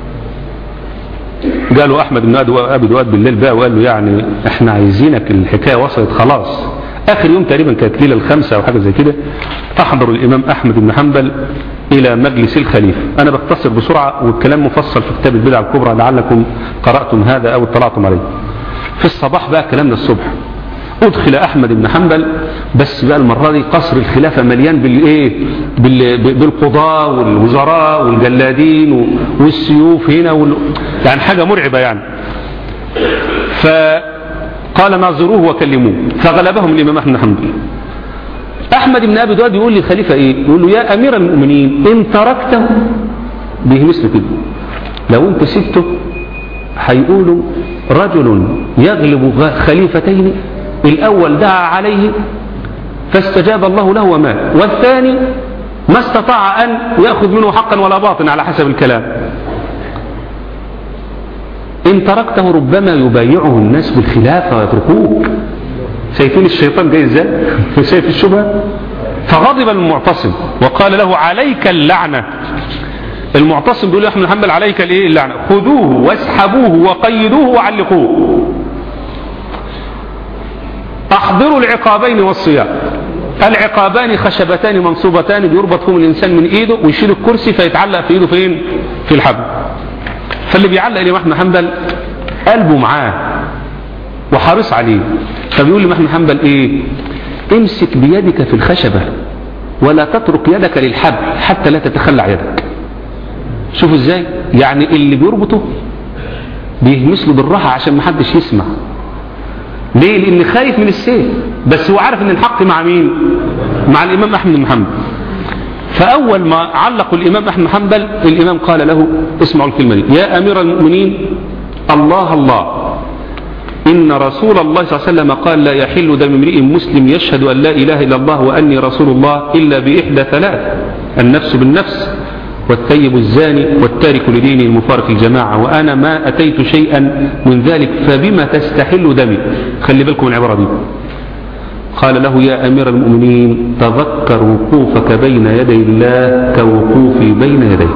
قالوا احمد بن ابي دواد بالليل بقى وقال له يعني احنا عايزينك الحكايه وصلت خلاص اخر يوم تقريبا كانت ليله الخمسه او حاجه زي كده احضر الامام احمد بن حنبل الى مجلس الخليفه انا بختصر بسرعه والكلام مفصل في كتاب البدع الكبرى لعلكم قراتم هذا او اطلعتم عليه في الصباح بقى كلامنا الصبح ادخل احمد بن حنبل بس بقى المره دي قصر الخلافه مليان بالايه بال- بالقضاه والوزراء والجلادين و- والسيوف هنا وال... يعني حاجه مرعبه يعني فقال ناظروه وكلموه فغلبهم الامام احمد بن حنبل احمد بن ابي دواد يقول للخليفه ايه يقول له يا امير المؤمنين ان تركته بيهمس له كده لو انت سبته هيقولوا رجل يغلب غ- خليفتين الأول دعا عليه فاستجاب الله له ومات والثاني ما استطاع أن يأخذ منه حقا ولا باطن على حسب الكلام إن تركته ربما يبايعه الناس بالخلافة ويتركوك شايفين الشيطان جاي ازاي شايف الشبهة فغضب المعتصم وقال له عليك اللعنة المعتصم بيقول له احمد بن حنبل عليك الايه اللعنه خذوه واسحبوه وقيدوه وعلقوه احضروا العقابين والصيام العقابان خشبتان منصوبتان بيربط فيهم الانسان من ايده ويشيل الكرسي فيتعلق في ايده فين في الحبل فاللي بيعلق الامام احمد بن حنبل قلبه معاه وحريص عليه فبيقول لامام احمد بن حنبل ايه امسك بيدك في الخشبه ولا تترك يدك للحبل حتى لا تتخلع يدك شوفوا ازاي يعني اللي بيربطه بيهمس له بالراحه عشان ما حدش يسمع ليه لان خايف من السيف بس هو عارف ان الحق مع مين مع الامام احمد بن حنبل فاول ما علقوا الامام احمد بن حنبل الامام قال له اسمعوا الكلمه دي يا امير المؤمنين الله الله إن رسول الله صلى الله عليه وسلم قال لا يحل دم امرئ مسلم يشهد أن لا إله إلا الله وأني رسول الله إلا بإحدى ثلاث النفس بالنفس والثيب الزاني والتارك لدينه المفارق الجماعة وأنا ما أتيت شيئا من ذلك فبما تستحل دمي خلي بالكم من العبارة دي قال له يا أمير المؤمنين تذكر وقوفك بين يدي الله كوقوفي بين يديك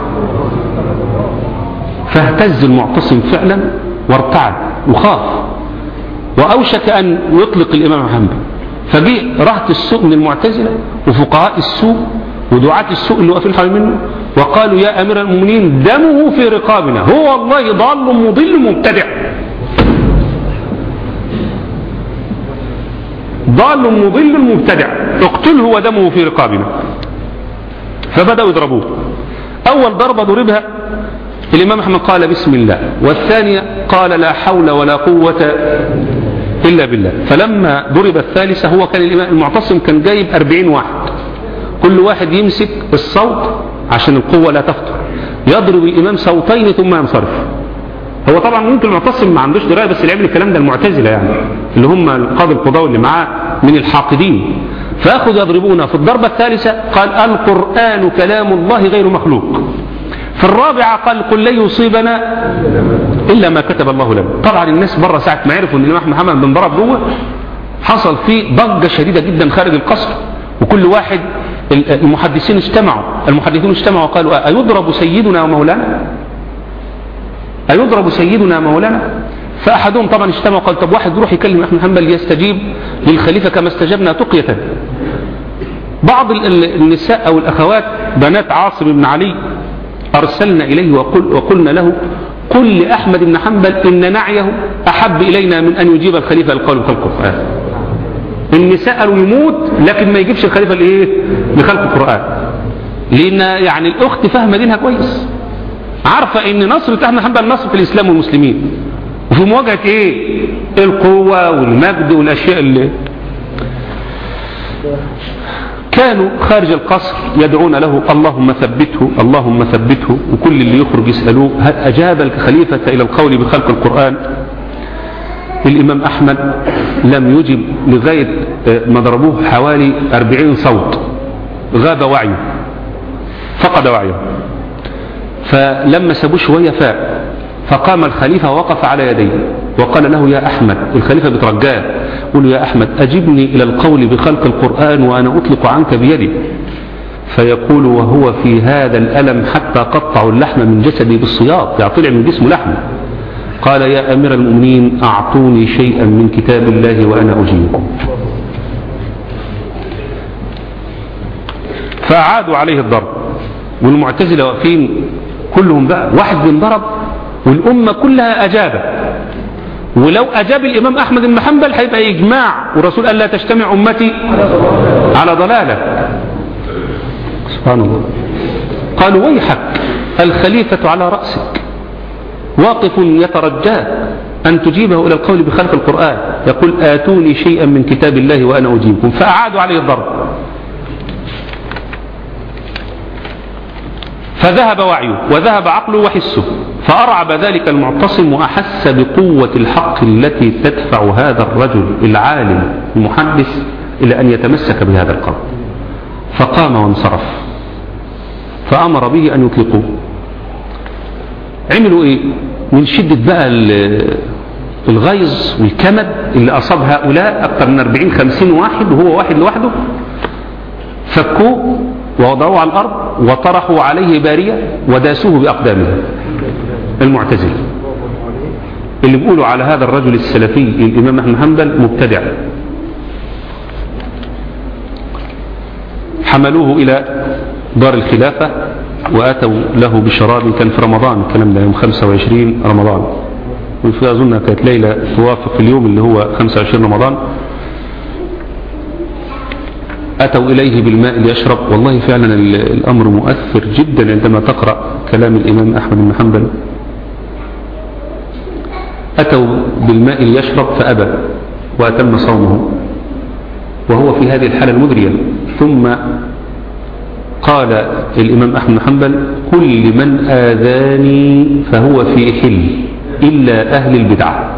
فاهتز المعتصم فعلا وارتعد وخاف وأوشك أن يطلق الإمام محمد فجاء رهط السوء من المعتزلة وفقهاء السوء ودعاة السوء اللي واقفين حوالين منه وقالوا يا أمير المؤمنين دمه في رقابنا هو والله ضال مضل مبتدع ضال مضل مبتدع اقتله ودمه في رقابنا فبدأوا يضربوه أول ضربة ضربها الإمام أحمد قال بسم الله والثانية قال لا حول ولا قوة إلا بالله فلما ضرب الثالثة هو كان الإمام المعتصم كان جايب أربعين واحد كل واحد يمسك الصوت عشان القوة لا تفتر يضرب الإمام صوتين ثم ينصرف هو طبعا ممكن المعتصم ما عندوش دراية بس اللي عمل الكلام ده المعتزلة يعني اللي هم القاضي القضاء اللي معاه من الحاقدين فأخذ يضربون في الضربة الثالثة قال القرآن كلام الله غير مخلوق في الرابعة قال قل لن يصيبنا إلا ما كتب الله لنا طبعا الناس بره ساعة ما عرفوا أن الإمام محمد بن ضرب جوه حصل فيه ضجة شديدة جدا خارج القصر وكل واحد المحدثين اجتمعوا المحدثين اجتمعوا وقالوا أيضرب سيدنا ومولانا أيضرب سيدنا مولانا فأحدهم طبعا اجتمع وقال طب واحد يروح يكلم أحمد حنبل يستجيب للخليفة كما استجبنا تقية بعض النساء أو الأخوات بنات عاصم بن علي أرسلنا إليه وقل وقلنا له قل لأحمد بن حنبل إن نعيه أحب إلينا من أن يجيب الخليفة القول بخلق القرآن النساء قالوا يموت لكن ما يجيبش الخليفة لإيه لخلق القرآن لأن يعني الأخت فاهمة دينها كويس عارفة إن نصر أحمد حنبل نصر في الإسلام والمسلمين وفي مواجهة إيه القوة والمجد والأشياء اللي كانوا خارج القصر يدعون له اللهم ثبته اللهم ثبته وكل اللي يخرج يسألوه هل أجاب الخليفة إلى القول بخلق القرآن الإمام أحمد لم يجب لغاية ما ضربوه حوالي أربعين صوت غاب وعيه فقد وعيه فلما سابوه شوية فاق فقام الخليفة ووقف على يديه وقال له يا أحمد الخليفة بترجاه قل له يا أحمد أجبني إلى القول بخلق القرآن وأنا أطلق عنك بيدي فيقول وهو في هذا الألم حتى قطعوا اللحم من جسدي بالصياط يعني طلع من جسمه لحم قال يا أمير المؤمنين أعطوني شيئا من كتاب الله وأنا أجيبكم فأعادوا عليه الضرب والمعتزلة واقفين كلهم بقى واحد بينضرب والأمة كلها أجابت ولو أجاب الإمام أحمد بن حنبل هيبقى إجماع والرسول قال لا تجتمع أمتي على ضلالة سبحان الله قالوا ويحك الخليفة على رأسك واقف يترجاك أن تجيبه إلى القول بخلق القرآن يقول آتوني شيئا من كتاب الله وأنا أجيبكم فأعادوا عليه الضرب فذهب وعيه وذهب عقله وحسه فأرعب ذلك المعتصم وأحس بقوة الحق التي تدفع هذا الرجل العالم المحدث إلى أن يتمسك بهذا القول فقام وانصرف فأمر به أن يطلقوه عملوا إيه من شدة بقى الغيظ والكمد اللي أصاب هؤلاء أكثر من 40 50 واحد وهو واحد لوحده فكوه ووضعوه على الأرض وطرحوا عليه بارية وداسوه بأقدامهم المعتزلة اللي بيقولوا على هذا الرجل السلفي الإمام أحمد حنبل مبتدع حملوه إلى دار الخلافة وأتوا له بشراب كان في رمضان الكلام ده يوم 25 رمضان وفي أظن كانت ليلة توافق اليوم اللي هو 25 رمضان أتوا إليه بالماء ليشرب والله فعلا الأمر مؤثر جدا عندما تقرأ كلام الإمام أحمد بن حنبل أتوا بالماء ليشرب فأبى وأتم صومه وهو في هذه الحالة المدرية ثم قال الإمام أحمد بن حنبل كل من آذاني فهو في حل إلا أهل البدعة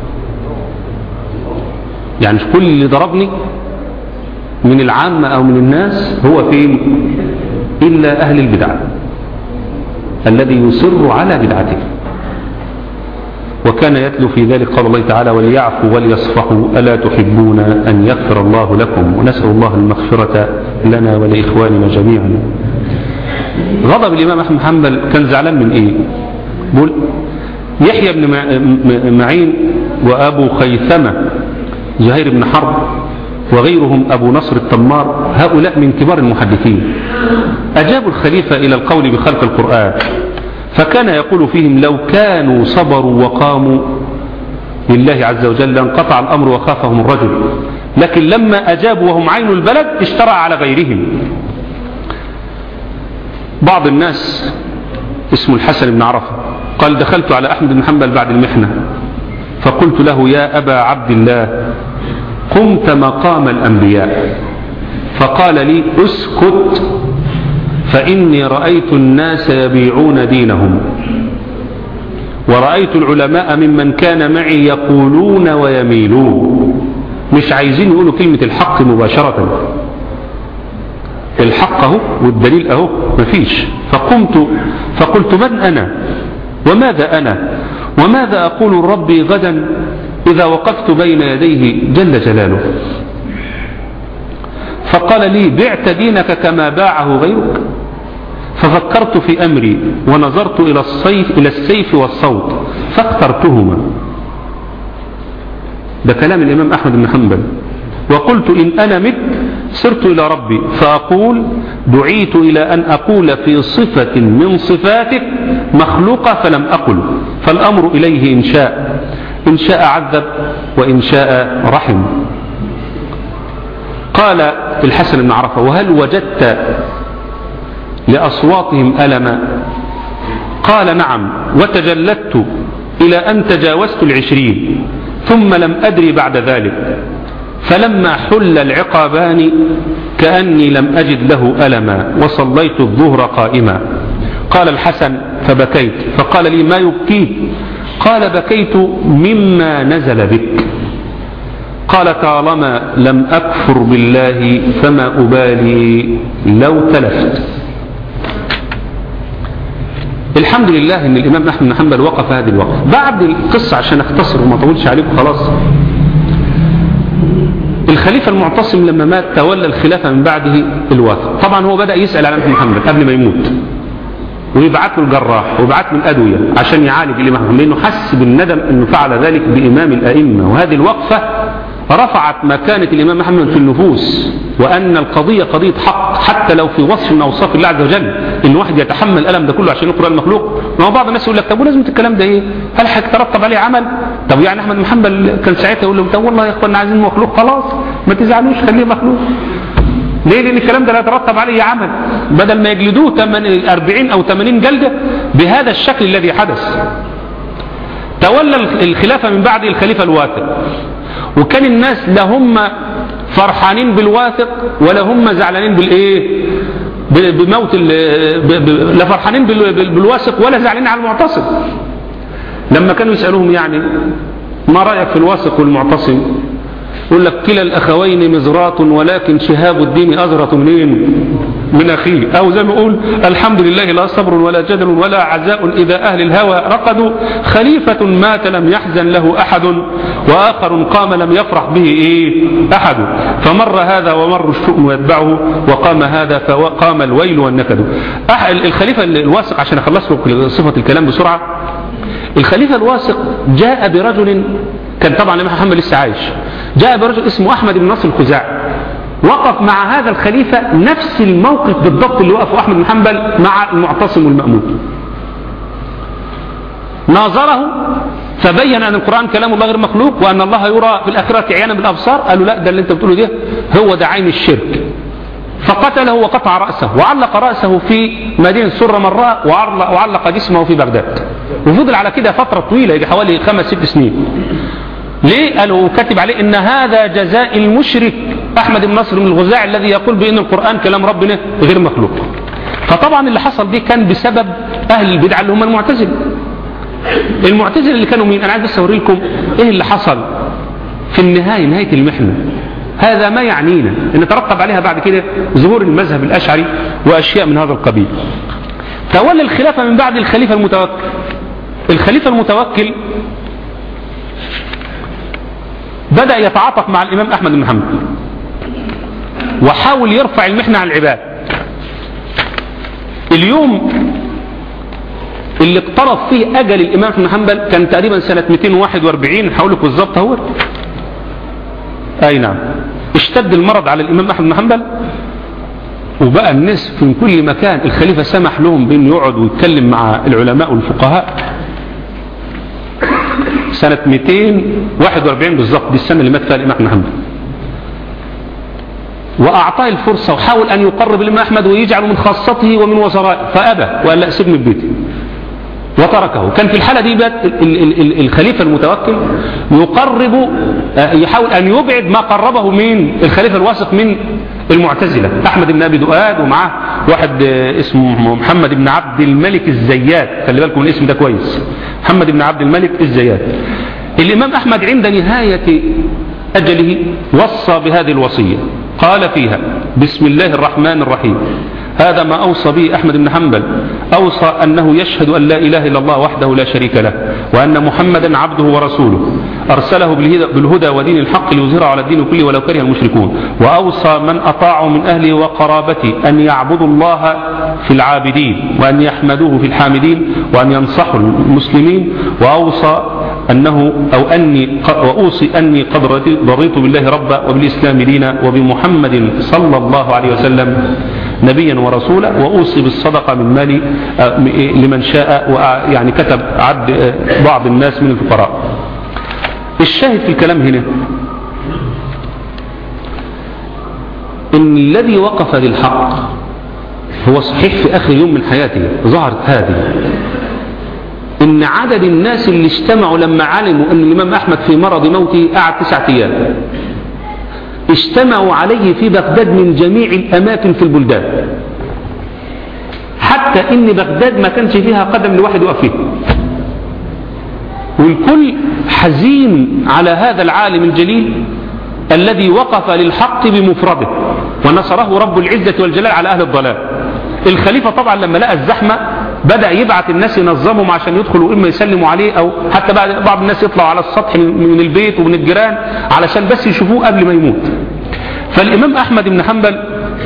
يعني كل اللي ضربني من العامة أو من الناس هو فين إلا أهل البدع الذي يصر على بدعته وكان يتلو في ذلك قول الله تعالى وليعفوا وليصفحوا ألا تحبون أن يغفر الله لكم ونسأل الله المغفرة لنا ولإخواننا جميعا غضب الإمام أحمد حنبل كان زعلان من إيه بقول يحيى بن معين وأبو خيثمة زهير بن حرب وغيرهم أبو نصر التمار هؤلاء من كبار المحدثين أجابوا الخليفة إلى القول بخلق القرآن فكان يقول فيهم لو كانوا صبروا وقاموا لله عز وجل انقطع الأمر وخافهم الرجل لكن لما أجابوا وهم عين البلد اشترى على غيرهم بعض الناس اسمه الحسن بن عرفة قال دخلت على أحمد بن حنبل بعد المحنة فقلت له يا أبا عبد الله قمت مقام الأنبياء فقال لي اسكت فإني رأيت الناس يبيعون دينهم ورأيت العلماء ممن كان معي يقولون ويميلون مش عايزين يقولوا كلمة الحق مباشرة الحق اهو والدليل اهو مفيش فقمت فقلت من أنا وماذا أنا وماذا أقول ربي غدا إذا وقفت بين يديه جل جلاله فقال لي بعت دينك كما باعه غيرك ففكرت في أمري ونظرت إلى الصيف إلى السيف والصوت فاخترتهما ده كلام الإمام أحمد بن حنبل وقلت إن أنا مت سرت إلى ربي فأقول دعيت إلى أن أقول في صفة من صفاتك مخلوقة فلم أقل فالأمر إليه إن شاء إن شاء عذب وإن شاء رحم قال الحسن بن عرفة وهل وجدت لأصواتهم ألما قال نعم وتجلدت إلى أن تجاوزت العشرين ثم لم أدري بعد ذلك فلما حل العقابان كأني لم أجد له ألما وصليت الظهر قائما قال الحسن فبكيت فقال لي ما يبكيك قال بكيت مما نزل بك قال طالما لم أكفر بالله فما أبالي لو تلفت الحمد لله ان الامام احمد بن حنبل وقف هذه الوقفه بعد القصه عشان اختصر وما اطولش عليكم خلاص الخليفه المعتصم لما مات تولى الخلافه من بعده الواثق طبعا هو بدا يسال على احمد بن حنبل قبل ما يموت ويبعت له الجراح ويبعت له الادويه عشان يعالج الامام احمد لانه حس بالندم انه فعل ذلك بامام الائمه وهذه الوقفه رفعت مكانة الإمام أحمد في النفوس وأن القضية قضية حق حتى لو في وصف من أوصاف الله عز وجل إن واحد يتحمل الألم ده كله عشان يقرأ المخلوق ما هو بعض الناس يقول لك طب ولازم الكلام ده إيه هل هيترتب عليه عمل طب يعني أحمد بن حنبل كان ساعتها يقول لهم طب والله يا إخوانا عايزين مخلوق خلاص ما تزعلوش خليه مخلوق ليه لأن الكلام ده لا يترتب عليه عمل بدل ما يجلدوه 40 أو 80 جلدة بهذا الشكل الذي حدث تولى الخلافة من بعد الخليفة الواثق وكان الناس لا هم فرحانين بالواثق ولا هم زعلانين بالايه بموت لا فرحانين بالواثق ولا زعلانين على المعتصم لما كانوا يسألوهم يعني ما رأيك في الواثق والمعتصم يقول لك كلا الأخوين مزرات ولكن شهاب الدين أزرة منين من أخيه أو زي ما يقول الحمد لله لا صبر ولا جدل ولا عزاء إذا أهل الهوى رقدوا خليفة مات لم يحزن له أحد وآخر قام لم يفرح به إيه أحد فمر هذا ومر الشؤم يتبعه وقام هذا فقام الويل والنكد الخليفة الواثق عشان أخلص صفة الكلام بسرعة الخليفة الواثق جاء برجل كان طبعا الإمام محمد لسه عايش جاء برجل اسمه أحمد بن نصر الخزاعي وقف مع هذا الخليفة نفس الموقف بالضبط اللي وقفه أحمد بن حنبل مع المعتصم والمأمون ناظره فبين أن القرآن كلام الله غير مخلوق وأن الله يرى في الآخرة عيانا بالأبصار قالوا لا ده اللي أنت بتقوله ده هو ده عين الشرك فقتله وقطع رأسه وعلق رأسه في مدينة سر مراء وعلق جسمه في بغداد وفضل على كده فترة طويلة يجي حوالي خمس ست سنين ليه قالوا كتب عليه ان هذا جزاء المشرك احمد بن نصر بن الغزاعي الذي يقول بان القرآن كلام ربنا غير مخلوق فطبعا اللي حصل دي كان بسبب اهل البدعة اللي هم المعتزله المعتزله اللي كانوا مين انا عايز بس اوري لكم ايه اللي حصل في النهاية نهاية المحنة هذا ما يعنينا ان ترتب عليها بعد كده ظهور المذهب الاشعري واشياء من هذا القبيل تولى الخلافة من بعد الخليفة المتوكل الخليفة المتوكل بدأ يتعاطف مع الإمام أحمد بن محمد وحاول يرفع المحنة عن العباد اليوم اللي اقترب فيه أجل الإمام بن حنبل كان تقريبا سنة 241 هقول لكم بالظبط اهو أي نعم اشتد المرض على الإمام أحمد بن حنبل وبقى الناس في كل مكان الخليفة سمح لهم بأنه يقعد ويتكلم مع العلماء والفقهاء سنة 241 بالظبط دي السنة اللي مات فيها الإمام أحمد وأعطاه الفرصة وحاول أن يقرب الإمام أحمد ويجعله من خاصته ومن وزرائه فأبى وقال لا سيبني في بيتي وتركه كان في الحالة دي بات الخليفة المتوكل يقرب يحاول أن يبعد ما قربه من الخليفة الواثق من المعتزلة أحمد بن أبي دؤاد ومعاه واحد اسمه محمد بن عبد الملك الزيات خلي بالكم الاسم ده كويس محمد بن عبد الملك الزيات الإمام أحمد عند نهاية أجله وصى بهذه الوصية قال فيها بسم الله الرحمن الرحيم هذا ما أوصى به أحمد بن حنبل أوصى أنه يشهد أن لا إله إلا الله وحده لا شريك له وأن محمدا عبده ورسوله أرسله بالهدى ودين الحق ليظهره على الدين كله ولو كره المشركون وأوصى من أطاعوا من أهله وقرابته أن يعبدوا الله في العابدين وأن يحمدوه في الحامدين وأن ينصحوا المسلمين وأوصى أنه أو أني وأوصي أني قد رضيت بالله ربا وبالإسلام دينا وبمحمد صلى الله عليه وسلم نبيا ورسولا وأوصي بالصدقة من مالي لمن شاء يعني كتب عد بعض الناس من الفقراء الشاهد في الكلام هنا إن الذي وقف للحق هو صحيح في آخر يوم من حياته ظهرت هذه إن عدد الناس اللي اجتمعوا لما علموا أن الإمام أحمد في مرض موته قعد تسعة أيام اجتمعوا عليه في بغداد من جميع الأماكن في البلدان حتى إن بغداد ما كانش فيها قدم لواحد يقف فيه والكل حزين على هذا العالم الجليل الذي وقف للحق بمفرده ونصره رب العزة والجلال على أهل الضلال الخليفة طبعا لما لقى الزحمة بدأ يبعت الناس ينظمهم عشان يدخلوا إما يسلموا عليه أو حتى بعض الناس يطلعوا على السطح من البيت ومن الجيران علشان بس يشوفوه قبل ما يموت فالإمام أحمد بن حنبل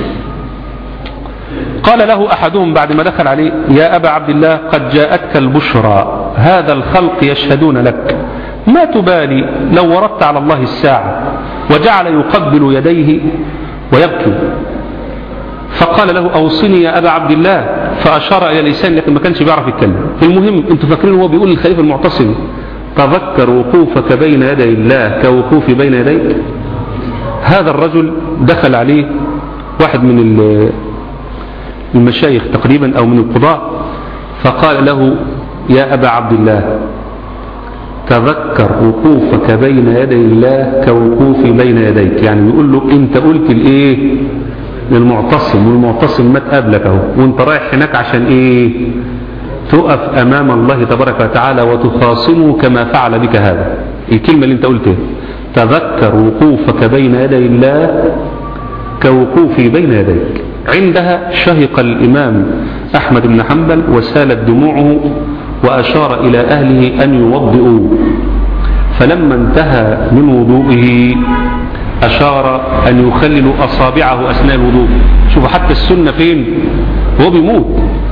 قال له أحدهم بعد ما دخل عليه يا أبا عبد الله قد جاءتك البشرى هذا الخلق يشهدون لك ما تبالي لو وردت على الله الساعة وجعل يقبل يديه ويبكي فقال له أوصني يا أبا عبد الله فأشار إلى لسان لكن ما كانش بيعرف يتكلم المهم انتوا فاكرين هو بيقول للخليفة المعتصم تذكر وقوفك بين يدي الله كوقوفي بين يديك هذا الرجل دخل عليه واحد من المشايخ تقريبا أو من القضاء فقال له يا أبا عبد الله تذكر وقوفك بين يدي الله كوقوفي بين يديك يعني يقول له انت قلت الايه للمعتصم والمعتصم مات قبلك اهو وانت رايح هناك عشان ايه تقف امام الله تبارك وتعالى وتخاصمه كما فعل بك هذا الكلمة اللي انت قلتها تذكر وقوفك بين يدي الله كوقوفي بين يديك عندها شهق الإمام أحمد بن حنبل وسالت دموعه وأشار إلى أهله أن يوضئوا فلما انتهى من وضوئه أشار أن يخللوا أصابعه أثناء الوضوء شوفوا حتى السنة فين هو بيموت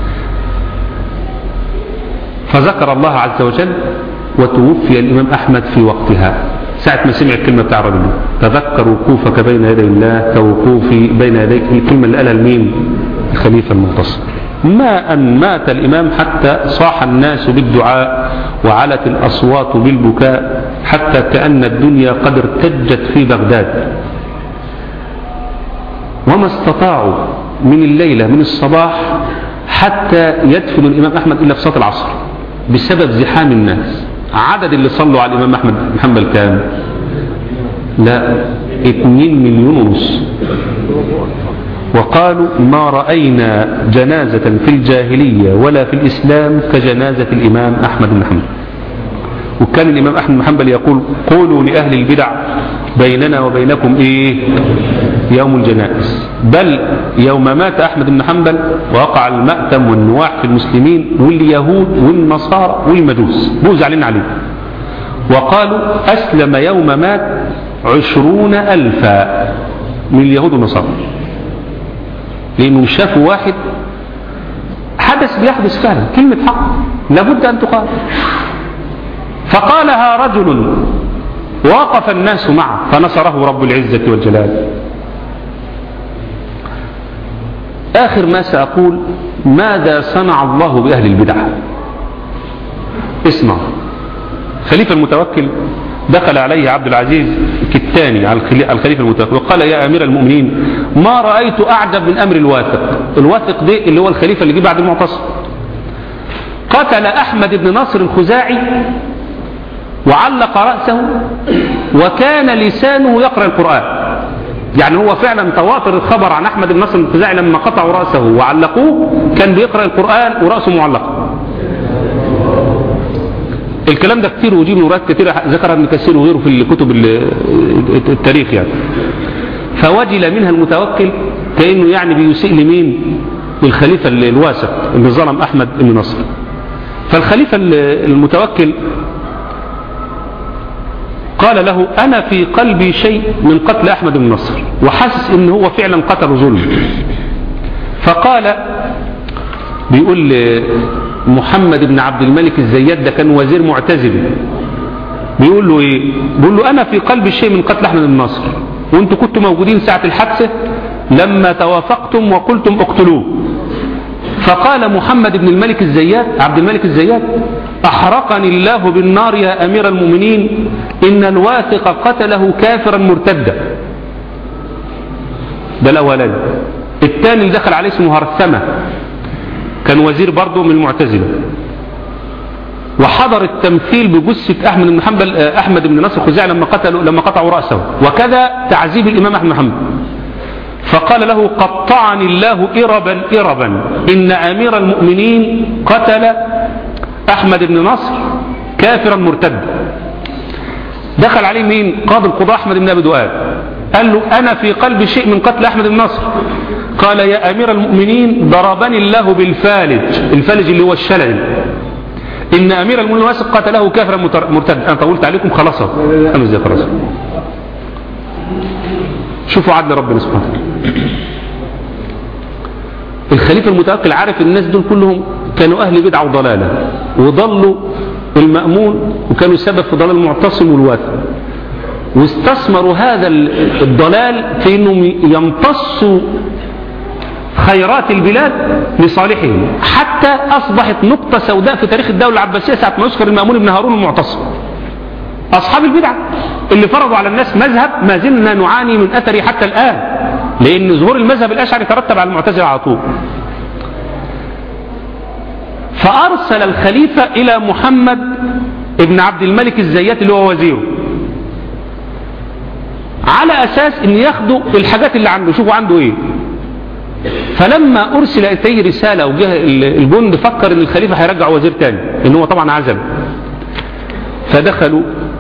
فذكر الله عز وجل وتوفي الإمام أحمد في وقتها ساعة ما سمع الكلمة بتاع الرجل تذكر وقوفك بين يدي الله كوقوفي بين يديك الكلمة اللي قالها لمين الخليفة المنتصر ما أن مات الإمام حتى صاح الناس بالدعاء وعلت الأصوات بالبكاء حتى كأن الدنيا قد ارتجت في بغداد وما استطاعوا من الليلة من الصباح حتى يدفن الإمام أحمد إلا في صلاة العصر بسبب زحام الناس عدد اللي صلوا على الإمام أحمد محمد كام لا اتنين مليون ونص وقالوا ما رأينا جنازة في الجاهلية ولا في الإسلام كجنازة الإمام أحمد بن حنبل وكان الإمام أحمد بن حنبل يقول قولوا لأهل البدع بيننا وبينكم إيه يوم الجنائز بل يوم مات أحمد بن حنبل وقع المأتم والنواح في المسلمين واليهود والنصارى والمجوس بوز علينا عليه وقالوا أسلم يوم مات عشرون ألفا من اليهود والنصارى لأنهم شافوا واحد حدث بيحدث فعلا كلمة حق لابد أن تقال فقالها رجل وقف الناس معه فنصره رب العزة والجلال آخر ما سأقول ماذا صنع الله بأهل البدع اسمع خليفة المتوكل دخل عليه عبد العزيز كتاني على الخليفة المتوكل وقال يا أمير المؤمنين ما رأيت أعجب من أمر الواثق الواثق ده اللي هو الخليفة اللي جه بعد المعتصم قتل أحمد بن ناصر الخزاعي وعلق رأسه وكان لسانه يقرأ القرآن يعني هو فعلا تواتر الخبر عن أحمد بن ناصر الخزاعي لما قطعوا رأسه وعلقوه كان بيقرأ القرآن ورأسه معلق الكلام ده كتير وجيب نورات كتير ذكرها ابن كثير وغيره في كتب التاريخ يعني فوجل منها المتوكل كأنه يعني بيسيء لمين الخليفة الواسط اللي ظلم أحمد بن نصر فالخليفة المتوكل قال له أنا في قلبي شيء من قتل أحمد بن نصر وحاسس إن هو فعلا قتل ظلم فقال بيقول محمد بن عبد الملك الزيات ده كان وزير معتزل بيقول له ايه بيقول له انا في قلبي شيء من قتل احمد بن نصر وانتوا كنتوا موجودين ساعة الحادثة لما توافقتم وقلتم اقتلوه فقال محمد بن الملك الزيات عبد الملك الزيات احرقني الله بالنار يا امير المؤمنين ان الواثق قتله كافرا مرتدا ده الاولاني الثاني اللي دخل عليه اسمه هرثمه كان وزير برضه من المعتزلة وحضر التمثيل بجثة أحمد بن حنبل أحمد بن نصر الخزاعي لما قتلوا لما قطعوا رأسه وكذا تعذيب الإمام أحمد بن حنبل فقال له قطعني الله إربا إربا إن أمير المؤمنين قتل أحمد بن نصر كافرا مرتدا دخل عليه مين قاضي القضاء أحمد بن أبي دؤاد قال له أنا في قلبي شيء من قتل أحمد بن نصر قال يا أمير المؤمنين ضربني الله بالفالج الفالج اللي هو الشلل إن أمير المؤمنين واسق قتله كافرا مرتدا أنا طولت عليكم خلاص أنا إزاي خلاص شوفوا عدل ربنا سبحانه وتعالى الخليفة المتوكل عارف الناس دول كلهم كانوا أهل بدعة وضلالة وضلوا المأمون وكانوا سبب في ضلال المعتصم والواثق واستثمروا هذا الضلال في انهم يمتصوا خيرات البلاد لصالحهم حتى اصبحت نقطة سوداء في تاريخ الدولة العباسية ساعة ما يذكر المأمون بن هارون المعتصم اصحاب البدعة اللي فرضوا على الناس مذهب ما زلنا نعاني من اثره حتى الان لان ظهور المذهب الاشعري ترتب على المعتزلة على طول فارسل الخليفة الى محمد ابن عبد الملك الزيات اللي هو وزيره على اساس ان ياخدوا الحاجات اللي عنده شوفوا عنده ايه فلما ارسل اليه رسالة وجه الجند فكر ان الخليفة هيرجع وزير تاني ان هو طبعا عزم فدخلوا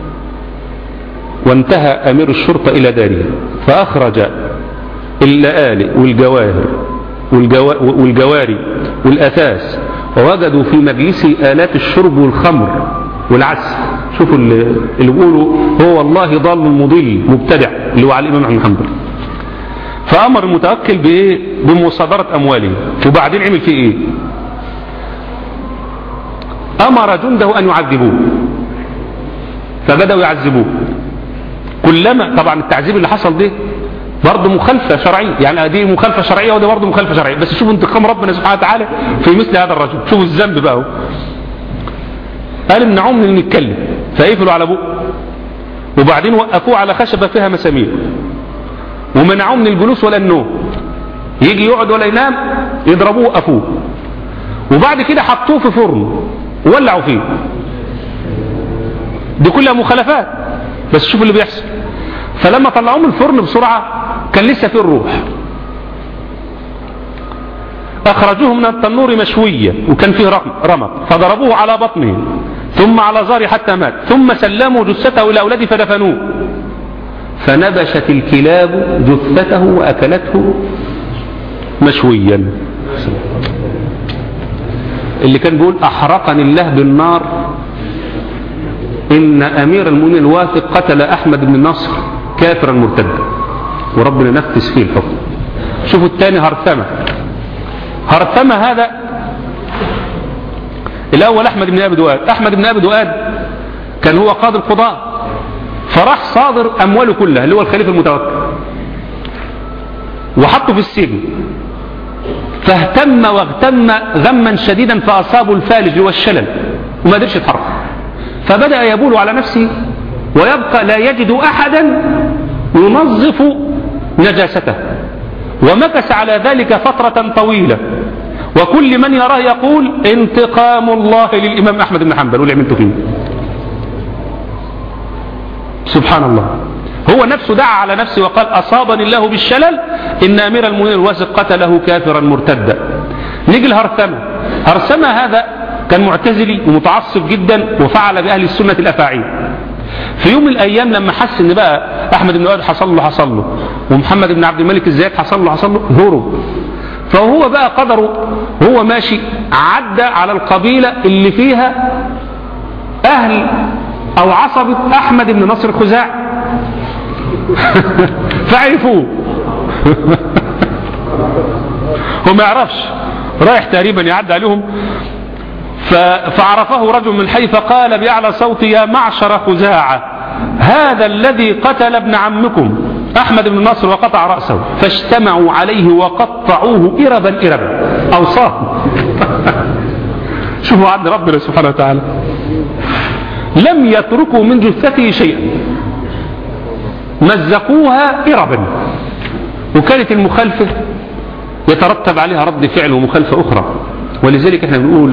وانتهى امير الشرطة الى داره فاخرج اللآلئ والجواهر والجوا والجواري والاثاث ووجدوا في مجلسه آلات الشرب والخمر والعسل شوفوا اللي, اللي بيقولوا هو والله ضال مضل مبتدع اللي هو على الإمام أحمد حنبل فأمر المتوكل بإيه بمصادرة أمواله وبعدين عمل فيه إيه أمر جنده أن يعذبوه فبدأوا يعذبوه كلما طبعا التعذيب اللي حصل ده برضه مخالفة شرعية يعني دي مخالفة شرعية وده برضه مخالفة شرعية بس شوفوا انتقام ربنا سبحانه وتعالى في مثل هذا الرجل شوفوا الذنب بقى هو. قال امنعوه من ان يتكلم فقفلوا على ابوه وبعدين وقفوه على خشبة فيها مسامير ومنعوه من الجلوس ولا النوم يجي يقعد ولا ينام يضربوه وقفوه وبعد كده حطوه في فرن وولعوا فيه دي كلها مخالفات بس شوفوا اللي بيحصل فلما طلعوه من الفرن بسرعة كان لسه فيه الروح أخرجوه من التنور مشوية وكان فيه رمق فضربوه على بطنه ثم على ظهره حتى مات ثم سلموا جثته إلى أولاده فدفنوه فنبشت الكلاب جثته وأكلته مشويا اللي كان بيقول أحرقني الله بالنار إن أمير المؤمنين الواثق قتل أحمد بن نصر كافرا مرتدا وربنا نفذ فيه الحكم شوفوا الثاني هرثمة هرثمة هذا الأول أحمد بن أبي دؤاد أحمد بن أبي دؤاد كان هو قاضي القضاء فراح صادر أمواله كلها اللي هو الخليفة المتوكل وحطه في السجن فاهتم واغتم غما شديدا فأصابه الفالج والشلل وما قدرش يتحرك فبدأ يبول على نفسه ويبقى لا يجد أحدا ينظف نجاسته ومكث على ذلك فترة طويلة وكل من يراه يقول انتقام الله للإمام أحمد بن حنبل واللي عملته فيه سبحان الله هو نفسه دعا على نفسه وقال أصابني الله بالشلل إن أمير المؤمنين الواسق قتله كافرا مرتدا نيجي لهرثمة هرثمة هذا كان معتزلي ومتعصب جدا وفعل بأهل السنة الأفاعيل في يوم من الأيام لما حس إن بقى أحمد بن وائل حصل له حصل له ومحمد بن عبد الملك الزيات حصل له حصل له هرب فهو بقى قدره هو ماشي عدى على القبيلة اللي فيها أهل أو عصبة أحمد بن نصر الخزاعي فعرفوه هو ما يعرفش رايح تقريبا يعدي عليهم فعرفه رجل من حي فقال بأعلى صوت يا معشر خزاعة هذا الذي قتل ابن عمكم أحمد بن نصر وقطع رأسه فاجتمعوا عليه وقطعوه إربا إربا أوصاه شوفوا عند ربنا سبحانه وتعالى لم يتركوا من جثته شيئا مزقوها إربا وكانت المخالفة يترتب عليها رد فعل ومخالفة أخرى ولذلك احنا بنقول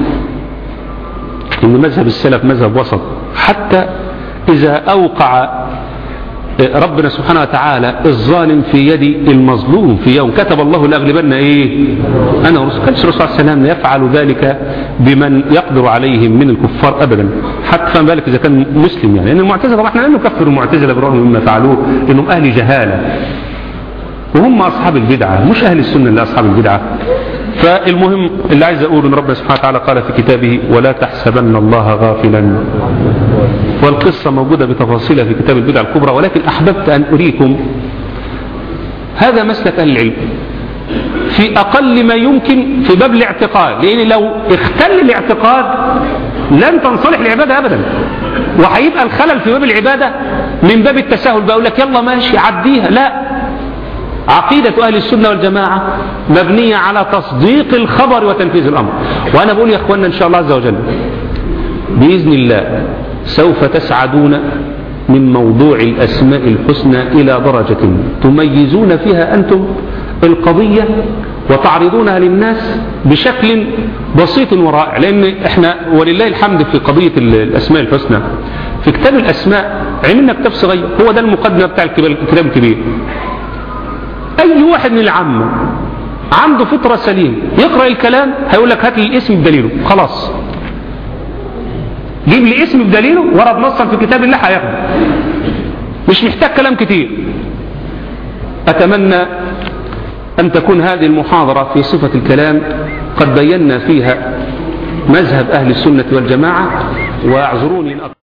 ان مذهب السلف مذهب وسط حتى اذا اوقع ربنا سبحانه وتعالى الظالم في يد المظلوم في يوم كتب الله لأغلبن إيه أنا ورسول كانش الرسول صلى الله عليه وسلم يفعل ذلك بمن يقدر عليهم من الكفار أبدا حتى فهم ذلك إذا كان مسلم يعني لأن المعتزلة طبعا احنا لا نكفر المعتزلة برغم مما فعلوه إنهم أهل جهالة وهم أصحاب البدعة مش أهل السنة اللي أصحاب البدعة فالمهم اللي عايز أقول إن ربنا سبحانه وتعالى قال في كتابه ولا تحسبن الله غافلا والقصة موجودة بتفاصيلها في كتاب البدع الكبرى ولكن أحببت أن أريكم هذا مسلك أهل العلم في أقل ما يمكن في باب الاعتقاد لأن لو اختل الاعتقاد لن تنصلح العبادة أبدا وهيبقى الخلل في باب العبادة من باب التساهل بقول لك يلا ماشي عديها لا عقيدة أهل السنة والجماعة مبنية على تصديق الخبر وتنفيذ الأمر وأنا بقول يا أخوانا إن شاء الله عز وجل بإذن الله سوف تسعدون من موضوع الأسماء الحسنى إلى درجة تميزون فيها أنتم القضية وتعرضونها للناس بشكل بسيط ورائع لأن احنا ولله الحمد في قضية الأسماء الحسنى في كتاب الأسماء عملنا كتاب صغير هو ده المقدمة بتاع الكتاب الكبير أي واحد من العامة عنده فطرة سليم يقرأ الكلام هيقول لك هات لي الاسم بدليله خلاص جيب لي اسم بدليله ورد نصا في كتاب الله هياخده مش محتاج كلام كتير أتمنى أن تكون هذه المحاضرة في صفة الكلام قد بينا فيها مذهب أهل السنة والجماعة واعذروني